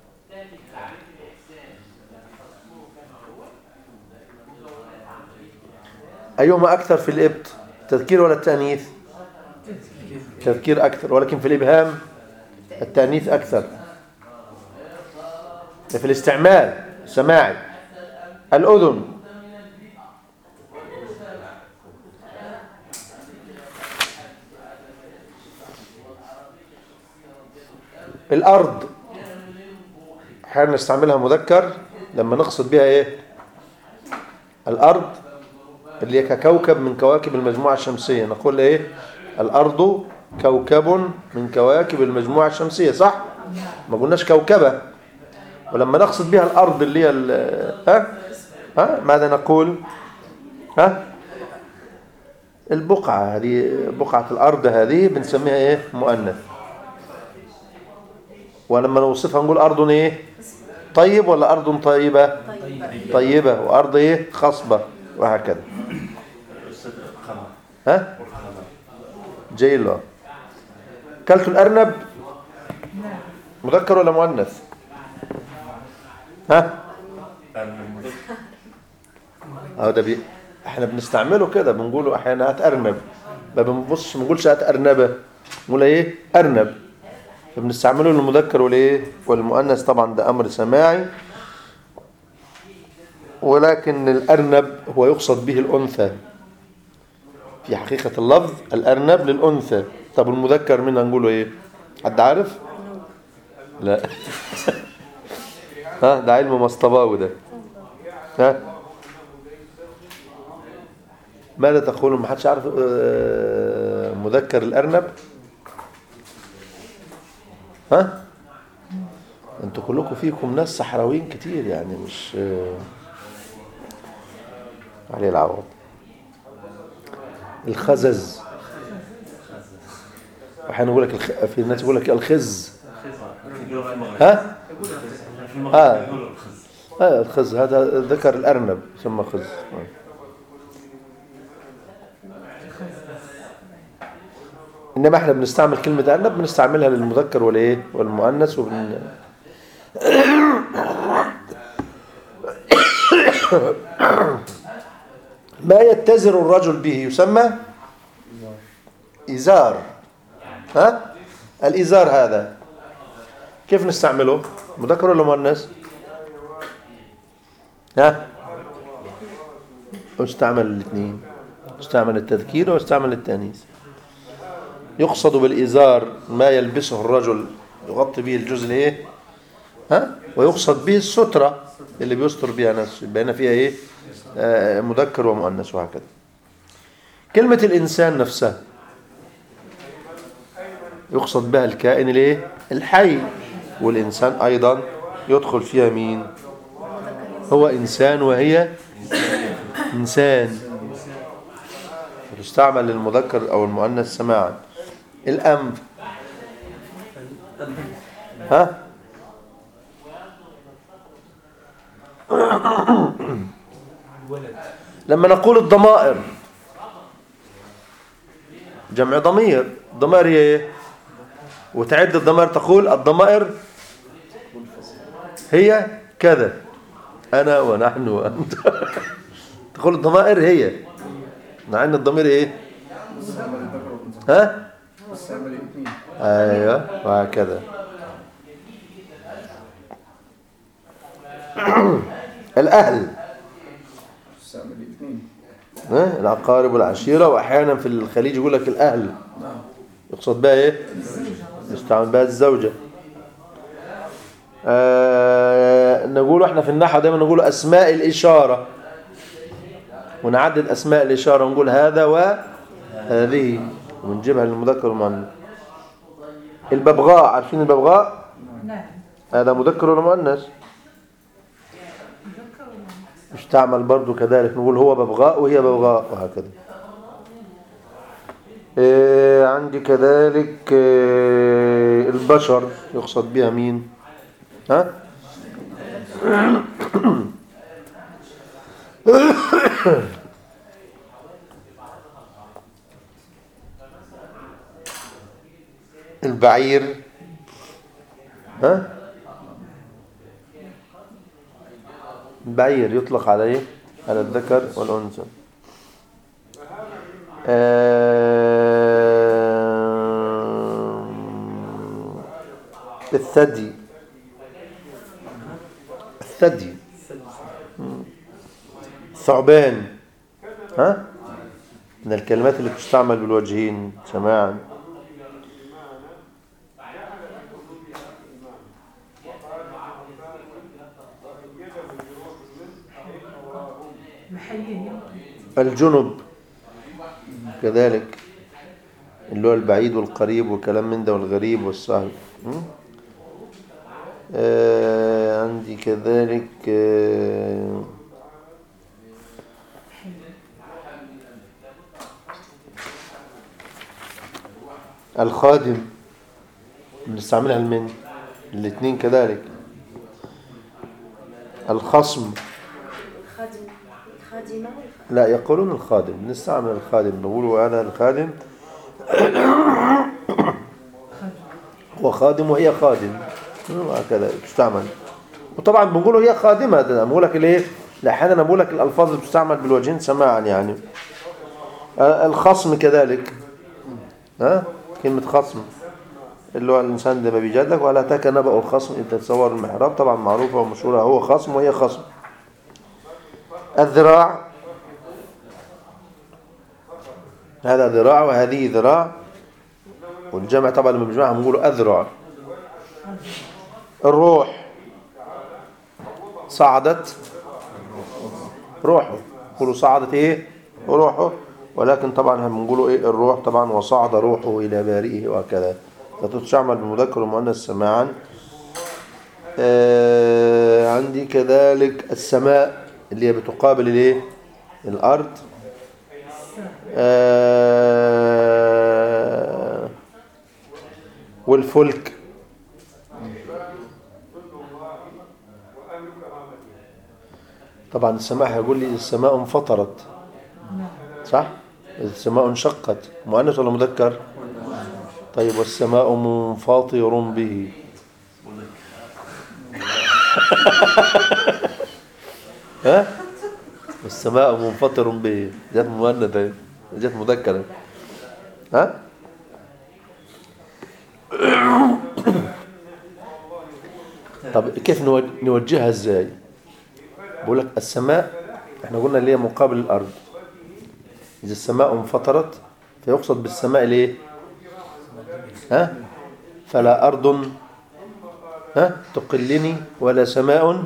أيهما أكثر في الإبت تذكير ولا التأنيث تذكير أكثر ولكن في الإبهام التأنيث أكثر في الاستعمال سماعي الأذن الأرض احيانا نستعملها مذكر لما نقصد بها ايه الأرض اللي هي ككوكب من كواكب المجموعة الشمسية نقول ايه الأرض كوكب من كواكب المجموعة الشمسية صح ما قلناش كوكبة ولما نقصد بها الأرض اللي هي ال- ها ها ماذا نقول ها البقعة هذه بقعة الأرض هذه بنسميها ايه مؤنث ولما نوصفها نقول أرض ايه طيب ولا أرض طيبة طيبة وأرض ايه خصبة وهكذا أستاذ خمر ها والخمر جاي الله كلت الأرنب نعم مذكر ولا مؤنث ها المذكر اه ده بي... احنا بنستعمله كده بنقوله احيانا هات ارنب ما بنبصش ما بنقولش هات ارنبه نقول ايه ارنب فبنستعمله للمذكر والايه والمؤنث طبعا ده امر سماعي ولكن الارنب هو يقصد به الانثى في حقيقة اللفظ الارنب للانثى طب المذكر منها نقوله ايه حد عارف لا ها ده علم مصطباوي ده ها ماذا تقولون ما حدش عارف آه، مذكر الأرنب ها انتوا كلكم فيكم ناس صحراويين كتير يعني مش آه، عليه العوض الخزز احيانا يقول لك الخ... في ناس يقول لك الخز ها في المغرب آه. يقولوا الخز آه الخز هذا ذكر الأرنب يسمى خز آه. إنما إحنا بنستعمل كلمة أرنب بنستعملها للمذكر والإيه والمؤنث وبن ما يتزر الرجل به يسمى إزار ها الإزار هذا كيف نستعمله مذكر ولا مؤنث ها استعمل الاثنين استعمل التذكير واستعمل التانيث يقصد بالإزار ما يلبسه الرجل يغطي به الجزء الايه ها ويقصد به السترة اللي بيستر بها نفسه يبقى هنا فيها ايه آه مذكر ومؤنث وهكذا كلمة الإنسان نفسها يقصد بها الكائن الايه الحي والإنسان أيضا يدخل فيها مين هو إنسان وهي إنسان تستعمل للمذكر أو المؤنث سماعا الأنف ها لما نقول الضمائر جمع ضمير ضمائر هي ايه وتعد الضمائر تقول الضمائر هي كذا أنا ونحن وأنت تقول الضمائر هي مع أن الضمير إيه ها أيوة وهكذا الأهل استعمل الاثنين ها؟ الأقارب والعشيرة وأحيانا في الخليج يقول لك الأهل يقصد بها إيه يستعمل بها الزوجة آه نقول احنا في النحو دايما نقول أسماء الإشارة ونعدد أسماء الإشارة ونقول هذا و هذه ونجيبها للمذكر والمؤنث الببغاء عارفين الببغاء نعم هذا مذكر ولا مؤنث مذكر ولا يستعمل برضو كذلك نقول هو ببغاء وهي ببغاء وهكذا إيه عندي كذلك إيه البشر يقصد بها مين ها البعير ها البعير يطلق عليه على الذكر والأنثى آم، الثدي الثدي مم. ثعبان ها من الكلمات اللي تستعمل بالوجهين سماعا محيين الجنب كذلك اللي هو البعيد والقريب وكلام من ده والغريب والسهل م? آه عندي كذلك آه الخادم بنستعملها لمن الاثنين كذلك الخصم خادم خادمة لا يقولون الخادم نستعمل الخادم نقول هذا الخادم هو خادم وهي خادم هكذا تستعمل وطبعا بنقول هي خادمة ده بقول لك ليه احيانا بقول لك الالفاظ اللي بتستعمل بالوجهين سماعا يعني آه، الخصم كذلك ها كلمة خصم اللي هو الإنسان اللي ما بيجادلك ولا أتاك نبأ الخصم إذ تتصور المحراب طبعا معروفة ومشهورة هو خصم وهي خصم الذراع هذا ذراع وهذه ذراع والجمع طبعا لما بنجمعها بنقول أذرع الروح صعدت روحه يقولوا صعدت ايه روحه ولكن طبعا هم بنقولوا ايه الروح طبعا وصعد روحه الى بارئه وهكذا فتستعمل بالمذكر والمؤنث سماعا آه عندي كذلك السماء اللي هي بتقابل الايه الارض آه والفلك طبعا السماء هيقول لي السماء انفطرت صح السماء انشقت مؤنث ولا مذكر طيب والسماء منفطر به ها والسماء منفطر به جت مؤنثة جت مذكرة ها طب كيف نوج- نوجهها ازاي بقول لك السماء احنا قلنا اللي هي مقابل الارض اذا السماء انفطرت فيقصد بالسماء ليه ها فلا ارض ها تقلني ولا سماء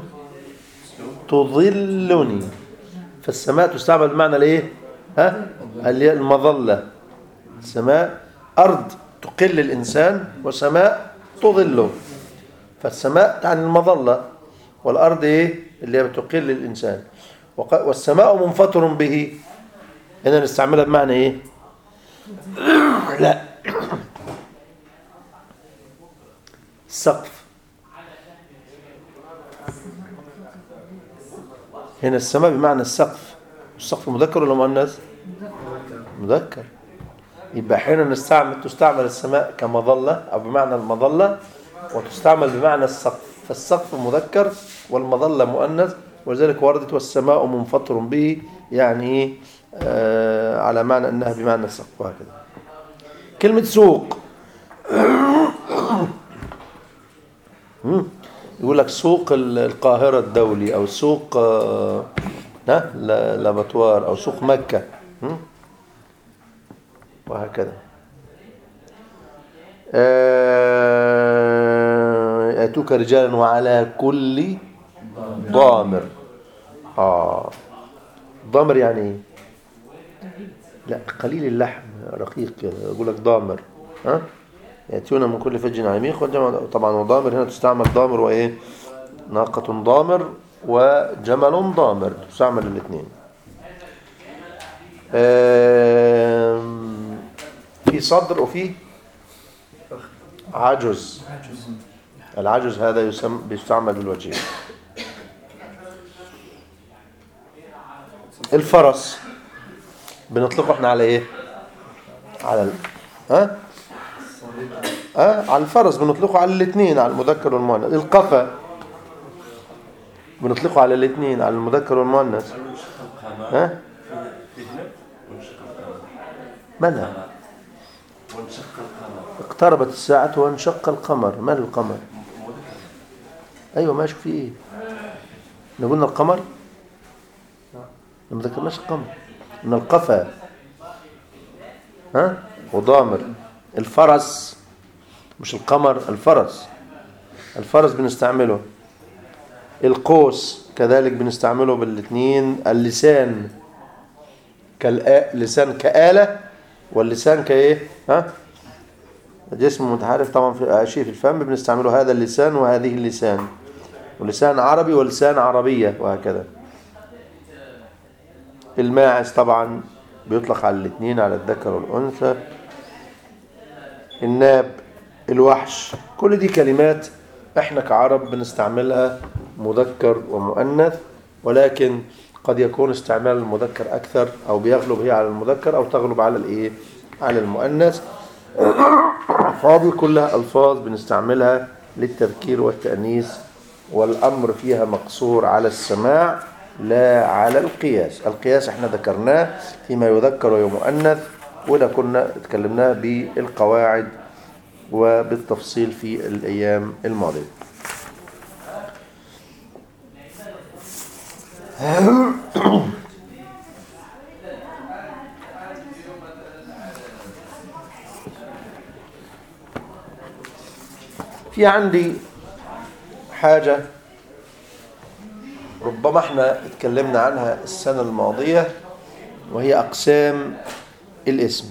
تظلني فالسماء تستعمل بمعنى الايه ها اللي هي المظله السماء ارض تقل الانسان وسماء تظله فالسماء تعني المظله والارض ايه اللي هي بتقل الانسان وق- والسماء منفطر به هنا نستعملها بمعنى ايه لا السقف هنا السماء بمعنى السقف السقف مذكر ولا مؤنث مذكر يبقى احيانا نستعمل تستعمل السماء كمظلة او بمعنى المظلة وتستعمل بمعنى السقف فالسقف مذكر والمظلة مؤنث ولذلك وردت والسماء منفطر به يعني ايه آه على معنى انها بمعنى السقف وهكذا كلمة سوق مم. يقول لك سوق ال- القاهرة الدولي أو سوق آه، ها لا- لاباتوار أو سوق مكة مم. وهكذا آه، يأتوك رجالا وعلى كل ضامر آه ضامر يعني ايه لا قليل اللحم رقيق كده يقول لك ضامر ها يأتون من كل فج عميق والجمع طبعا وضامر هنا تستعمل ضامر وإيه ناقة ضامر وجمل ضامر تستعمل الاثنين آم، في صدر وفي عجز العجز هذا يسمى بيستعمل بالوجهين الفرس بنطلقه احنا على ايه على ال... ها ها على الفرس بنطلقه على الاثنين على المذكر والمؤنث القفا بنطلقه على الاثنين على المذكر والمؤنث ونشق القمر ها في ذنب ونشق القمر منها ونشق القمر اقتربت الساعة وانشق القمر ما القمر مذكر ايوه ماشي في ايه احنا قلنا القمر ما ذكرناش القمر من القفا ها وضامر الفرس مش القمر الفرس الفرس بنستعمله القوس كذلك بنستعمله بالاثنين اللسان كالآ... لسان كآلة واللسان كايه ها جسم متحرك طبعا في شيء في الفم بنستعمله هذا اللسان وهذه اللسان ولسان عربي ولسان عربية وهكذا الماعز طبعا بيطلق على الاثنين على الذكر والأنثى الناب الوحش كل دي كلمات احنا كعرب بنستعملها مذكر ومؤنث ولكن قد يكون استعمال المذكر أكثر أو بيغلب هي على المذكر أو تغلب على الإيه على المؤنث فاضل كلها ألفاظ بنستعملها للتذكير والتأنيث والأمر فيها مقصور على السماع لا على القياس القياس احنا ذكرناه فيما يذكر ويمؤنث وده كنا اتكلمناه بالقواعد وبالتفصيل في الأيام الماضية في عندي حاجة ربما احنا اتكلمنا عنها السنة الماضية وهي أقسام الاسم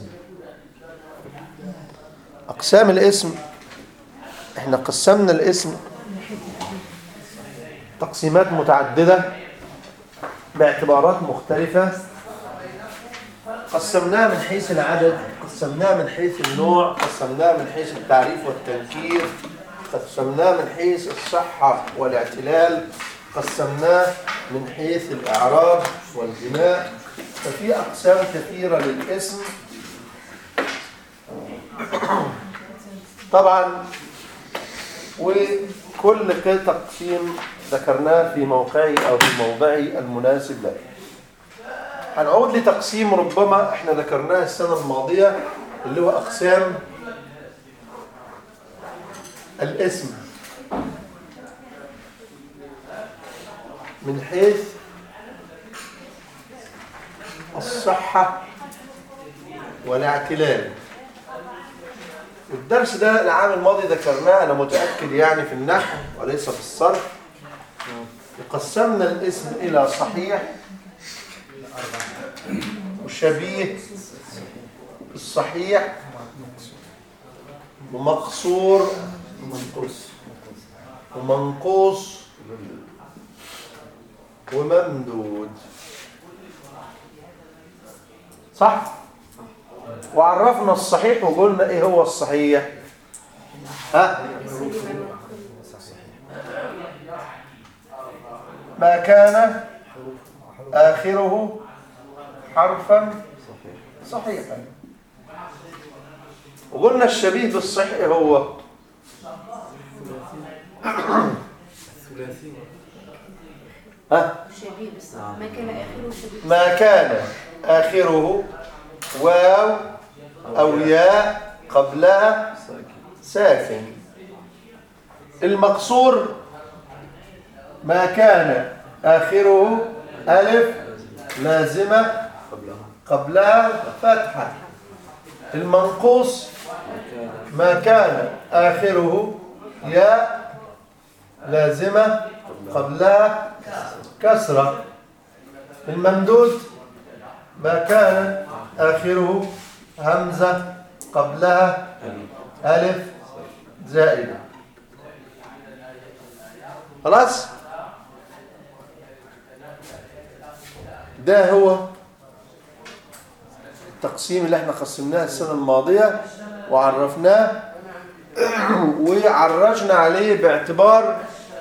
أقسام الاسم احنا قسمنا الاسم تقسيمات متعددة باعتبارات مختلفة قسمناه من حيث العدد قسمناه من حيث النوع قسمناه من حيث التعريف والتنكير قسمناه من حيث الصحة والاعتلال قسمناه من حيث الإعراب والبناء ففي أقسام كثيرة للاسم طبعا وكل كده تقسيم ذكرناه في موقعه أو في موضعه المناسب له هنعود لتقسيم ربما احنا ذكرناه السنة الماضية اللي هو أقسام الاسم من حيث الصحة والاعتلال والدرس ده العام الماضي ذكرناه أنا متأكد يعني في النحو وليس في الصرف قسمنا الاسم إلى صحيح وشبيه الصحيح ومقصور ومنقوص وممدود صح وعرفنا الصحيح وقلنا ايه هو الصحيح ها ما كان آخره حرفا صحيحا وقلنا الشبيه بالصحيح هو ها شبيه بس ما كان آخره شبيه ما كان آخره واو أو ياء قبلها ساكن المقصور ما كان آخره ألف لازمة قبلها فتحة المنقوص ما كان آخره ياء لازمة قبلها كسرة الممدود ما كان آخره همزة قبلها ألف زائدة خلاص ده هو التقسيم اللي احنا قسمناه السنة الماضية وعرفناه وعرجنا عليه باعتبار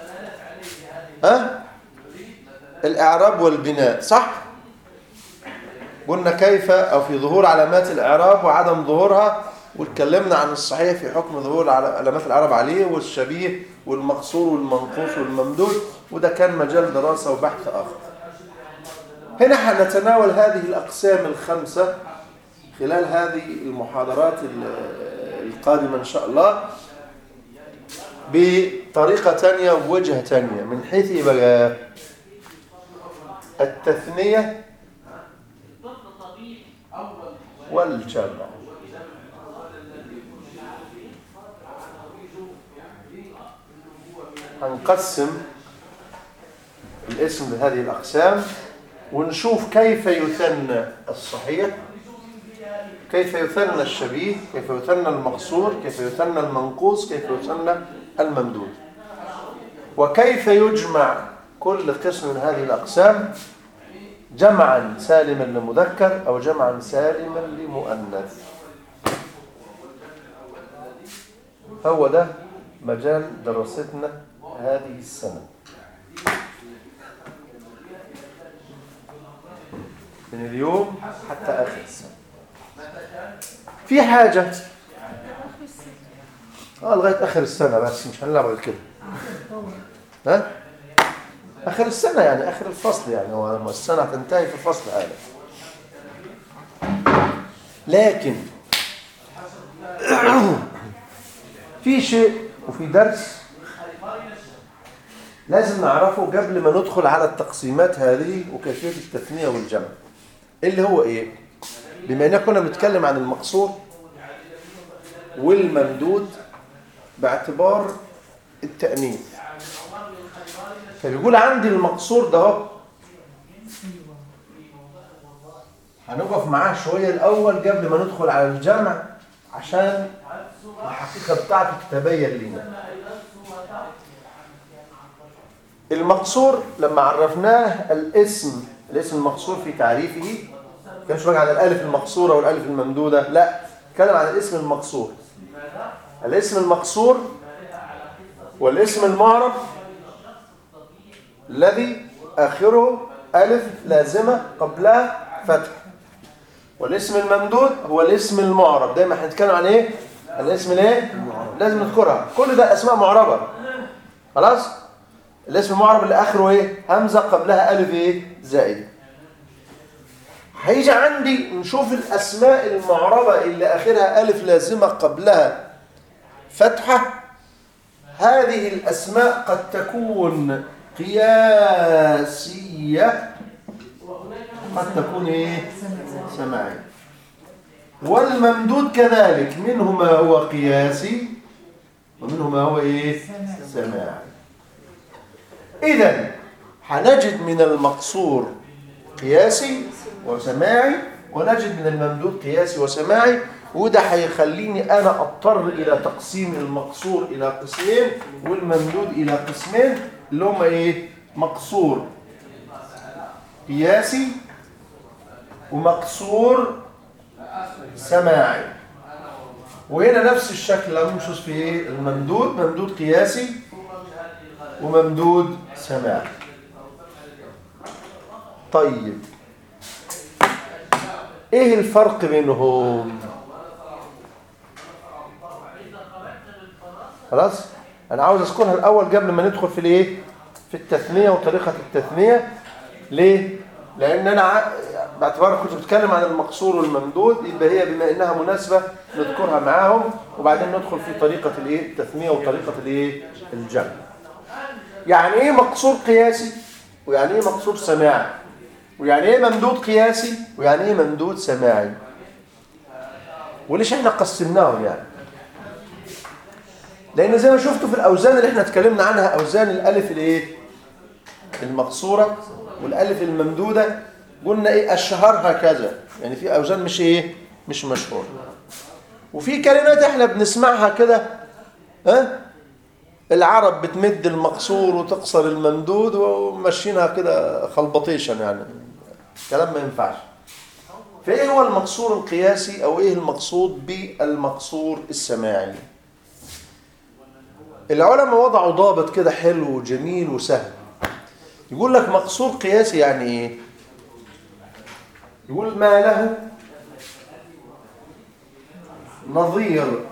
ها الإعراب والبناء صح؟ قلنا كيف أو في ظهور علامات الإعراب وعدم ظهورها واتكلمنا عن الصحيح في حكم ظهور على- علامات الإعراب عليه والشبيه والمقصور والمنقوص والممدود وده كان مجال دراسة وبحث آخر هنا حنتناول هذه الأقسام الخمسة خلال هذه المحاضرات ال- القادمة إن شاء الله بطريقة تانية ووجه تانية من حيث إيه بقى التثنية والجمع هنقسم الاسم لهذه الأقسام ونشوف كيف يثنى الصحيح كيف يثنى الشبيه كيف يثنى المقصور كيف يثنى المنقوص كيف يثنى الممدود وكيف يجمع كل قسم من هذه الأقسام جمعا سالما لمذكر أو جمعا سالما لمؤنث هو ده مجال دراستنا هذه السنة من اليوم حتى آخر السنة في حاجة اه لغاية آخر السنة بس مش هنلعب غير كده ها آخر السنة يعني آخر الفصل يعني هو لما السنة هتنتهي في الفصل هذا لكن في شيء وفي درس لازم نعرفه قبل ما ندخل على التقسيمات هذه وكيفية التثنية والجمع اللي هو ايه بما اننا كنا بنتكلم عن المقصور والممدود باعتبار التأنيث فبيقول عندي المقصور ده اهو هنقف معاه شوية الأول قبل ما ندخل على الجمع عشان الحقيقة بتاعته تتبين لنا المقصور لما عرفناه الاسم الاسم المقصور في تعريفه كانش بقى عن الالف المقصورة والالف الممدودة لا اتكلم عن الاسم المقصور الاسم المقصور والاسم المعرب الذي آخره ألف لازمة قبلها فتح والاسم الممدود هو الاسم المعرب دايما هنتكلم عن ايه الاسم الايه لازم نذكرها كل ده اسماء معربة خلاص الاسم المعرب اللي اخره ايه همزة قبلها الف ايه زائدة هيجي عندي نشوف الاسماء المعربة اللي اخرها الف لازمة قبلها فتحة هذه الاسماء قد تكون قياسية قد تكون ايه سماعية والممدود كذلك منه ما هو قياسي ومنه ما هو ايه سماعي اذا هنجد من المقصور قياسي وسماعي ونجد من الممدود قياسي وسماعي وده هيخليني انا اضطر الى تقسيم المقصور الى قسمين والممدود الى قسمين اللي هما ايه مقصور قياسي ومقصور سماعي وهنا نفس الشكل لو نشوف في ايه الممدود ممدود قياسي وممدود سماعي طيب ايه الفرق بينهم خلاص انا عاوز اذكرها الاول قبل ما ندخل في الايه في التثنيه وطريقه التثنيه ليه لان انا ع- باعتبار كنت بتكلم عن المقصور والممدود يبقى هي بما انها مناسبه نذكرها معاهم وبعدين ندخل في طريقه الايه التثنيه وطريقه الايه الجمع يعني ايه مقصور قياسي ويعني ايه مقصور سماعي ويعني ايه ممدود قياسي ويعني ايه ممدود سماعي وليش احنا قسمناهم يعني لان زي ما شفتوا في الاوزان اللي احنا اتكلمنا عنها اوزان الالف الايه المقصوره والالف الممدوده قلنا ايه الشهر هكذا يعني في اوزان مش ايه مش مشهوره وفي كلمات احنا بنسمعها كده ها العرب بتمد المقصور وتقصر الممدود وماشيينها كده خلبطيشن يعني كلام ما ينفعش فايه هو المقصور القياسي او ايه المقصود بالمقصور السماعي العلماء وضعوا ضابط كده حلو وجميل وسهل يقول لك مقصور قياسي يعني ايه يقول ما له نظير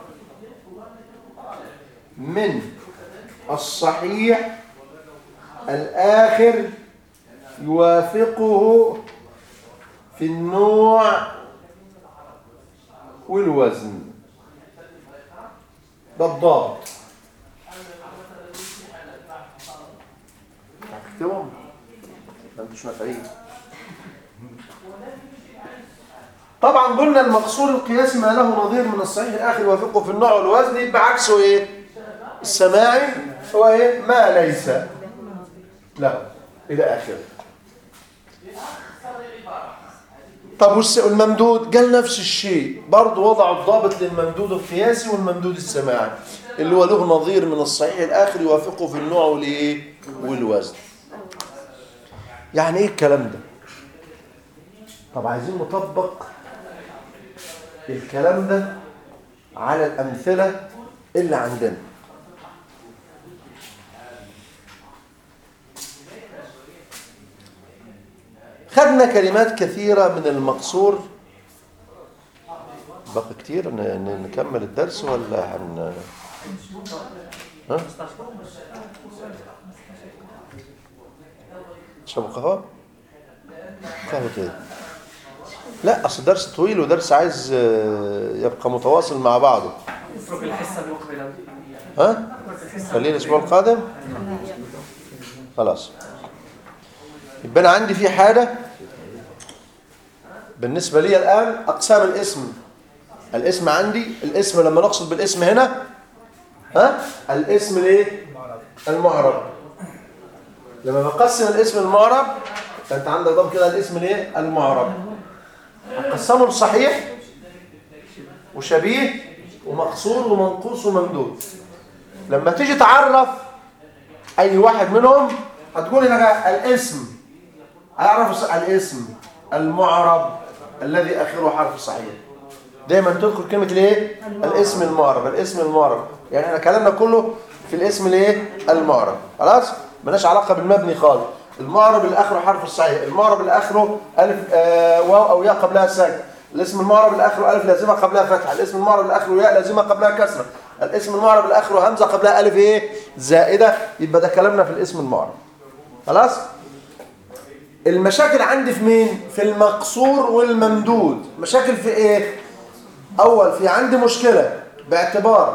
من الصحيح الآخر يوافقه في النوع والوزن ده الضابط هتكتبهم ما انتوش نافعين طبعا قلنا المقصور القياسي ما له نظير من الصحيح الاخر يوافقه في النوع والوزن يبقى عكسه ايه السماعي هو ايه ما ليس له الى اخره طب والس- والممدود قال نفس الشيء برضه وضعوا الضابط للممدود القياسي والممدود السماعي اللي هو له نظير من الصحيح الاخر يوافقه في النوع والايه والوزن يعني ايه الكلام ده طب عايزين نطبق الكلام ده على الامثله اللي عندنا خدنا كلمات كثيرة من المقصور بقى كتير ن- ن- نكمل الدرس ولا هن ها؟ تشربوا قهوة؟ قهوة ايه؟ لا اصل درس طويل ودرس عايز آه، يبقى متواصل مع بعضه اترك الحصة المقبلة ها؟ خلينا الاسبوع القادم خلاص يبقى انا عندي في حاجه بالنسبه لي الان اقسام الاسم الاسم عندي الاسم لما نقصد بالاسم هنا ها الاسم الايه المعرب لما بقسم الاسم المعرب فانت عندك ضم كده الاسم الايه المعرب هقسمه لصحيح وشبيه ومقصور ومنقوص وممدود لما تيجي تعرف اي واحد منهم هتقول هنا الاسم اعرف الاسم المعرب الذي اخره حرف صحيح دايما تذكر كلمه الايه الاسم المعرب الاسم المعرب يعني احنا كلامنا كله في الاسم الايه المعرب خلاص ملناش علاقه بالمبني خالص المعرب اللي اخره حرف الصحيح المعرب اللي اخره الف آه واو او ياء قبلها ساكن الاسم المعرب اللي اخره الف لازمه قبلها فتحه الاسم المعرب اللي اخره ياء لازمه قبلها كسره الاسم المعرب اللي اخره همزه قبلها الف ايه زائده يبقى ده كلامنا في الاسم المعرب خلاص المشاكل عندي في مين في المقصور والممدود مشاكل في ايه اول في عندي مشكله باعتبار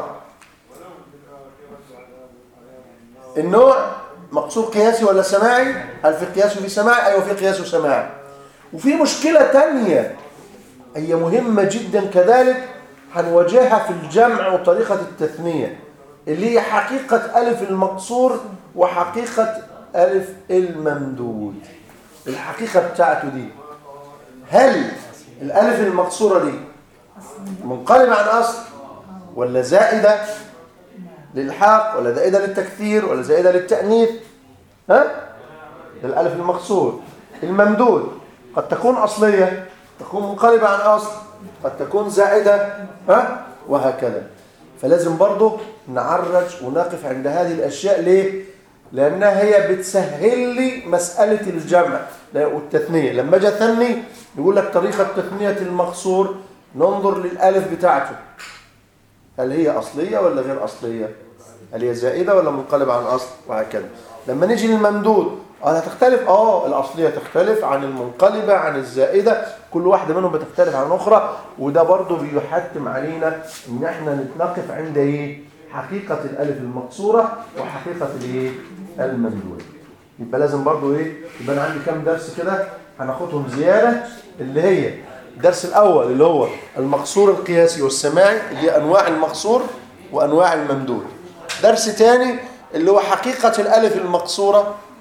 النوع مقصور قياسي ولا سماعي هل في قياس وفي سماعي ايوه في قياس وسماعي وفي مشكله تانية هي مهمه جدا كذلك هنواجهها في الجمع وطريقه التثنيه اللي هي حقيقه الف المقصور وحقيقه الف الممدود الحقيقه بتاعته دي هل الالف المقصوره دي منقلبه عن اصل ولا زائده للحاق ولا زائده للتكثير ولا زائده للتانيث ها الالف المقصور الممدود قد تكون اصليه تكون منقلبه عن اصل قد تكون زائده ها وهكذا فلازم برضه نعرج ونقف عند هذه الاشياء ليه لانها هي بتسهل لي مساله الجمع والتثنيه لما اجي اثني يقول لك طريقه تثنيه المقصور ننظر للالف بتاعته هل هي اصليه ولا غير اصليه هل هي زائده ولا منقلبه عن اصل وهكذا لما نيجي للممدود اه هتختلف اه الاصليه تختلف عن المنقلبه عن الزائده كل واحده منهم بتختلف عن اخرى وده برضو بيحتم علينا ان احنا نتنقف عند ايه حقيقه الالف المقصوره وحقيقه الايه الممدود يبقى لازم برضو ايه يبقى انا عندي كام درس كده هناخدهم زياده اللي هي الدرس الاول اللي هو المقصور القياسي والسماعي اللي هي انواع المقصور وانواع الممدود درس تاني اللي هو حقيقه الالف المقصوره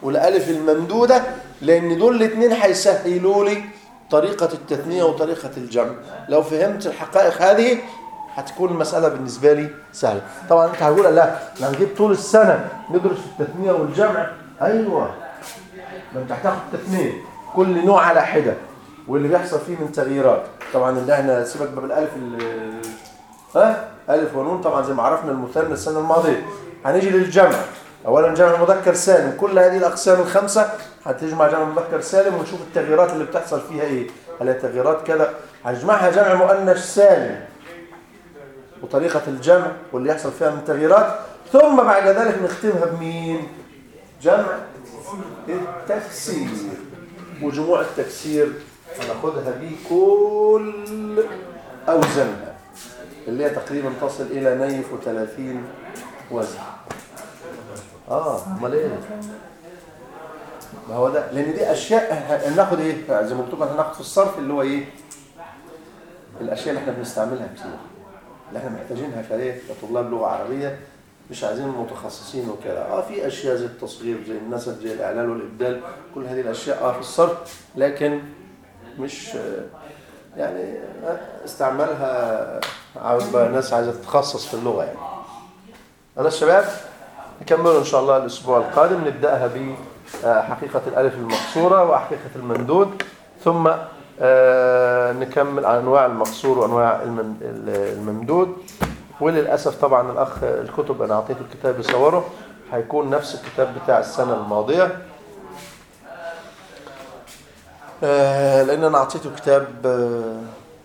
والالف الممدودة لان دول الاثنين هيسهلوا لي طريقة التثنية وطريقة الجمع لو فهمت الحقائق هذه هتكون المسألة بالنسبة لي سهلة طبعا انت هتقول لا احنا هنجيب طول السنة ندرس التثنية والجمع ايوه ما انت هتاخد تثنية كل نوع على حدة واللي بيحصل فيه من تغييرات طبعا اللي احنا سيبك بقى بالالف ال- ها الف ونون طبعا زي ما عرفنا المثنى السنة الماضية هنيجي للجمع اولا جمع مذكر سالم كل هذه الاقسام الخمسة هتجمع جمع مذكر سالم ونشوف التغييرات اللي بتحصل فيها ايه هل هي تغييرات كذا هنجمعها جمع مؤنث سالم وطريقة الجمع واللي يحصل فيها من تغييرات ثم بعد ذلك نختمها بمين جمع التكسير وجموع التكسير هناخدها بكل أوزانها اللي هي تقريبا تصل إلى نيف وثلاثين وزن آه امال إيه ما هو ده لأن دي أشياء ه- هناخد إيه زي ما مكتوب هناخد في الصرف اللي هو إيه الأشياء اللي إحنا بنستعملها كتير اللي إحنا محتاجينها كإيه كطلاب لغة عربية مش عايزين متخصصين وكده اه في اشياء زي التصغير زي النسب زي الاعلال والابدال كل هذه الاشياء اه في الصرف لكن مش آه، يعني آه، استعمالها عاوز بقى ناس عايزه تتخصص في اللغه يعني خلاص شباب نكمل ان شاء الله الاسبوع القادم نبداها بحقيقه الالف المقصوره وحقيقه الممدود ثم آه، نكمل عن انواع المقصور وانواع المم- الممدود وللأسف طبعا الأخ الكتب أنا أعطيته الكتاب يصوره هيكون نفس الكتاب بتاع السنة الماضية آه، لأن أنا أعطيته كتاب آه،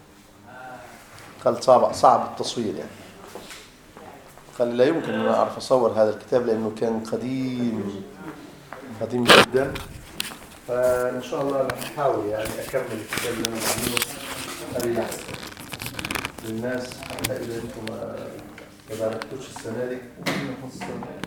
قال صعب صعب التصوير يعني قال لا يمكن أن أنا أعرف أصور هذا الكتاب لأنه كان قديم قديم جدا فإن شاء الله أنا هحاول يعني أكمل الكتاب اللي أنا بعمله قليلا للناس حتى إذا أنتم ما ما باركتوش السنة دي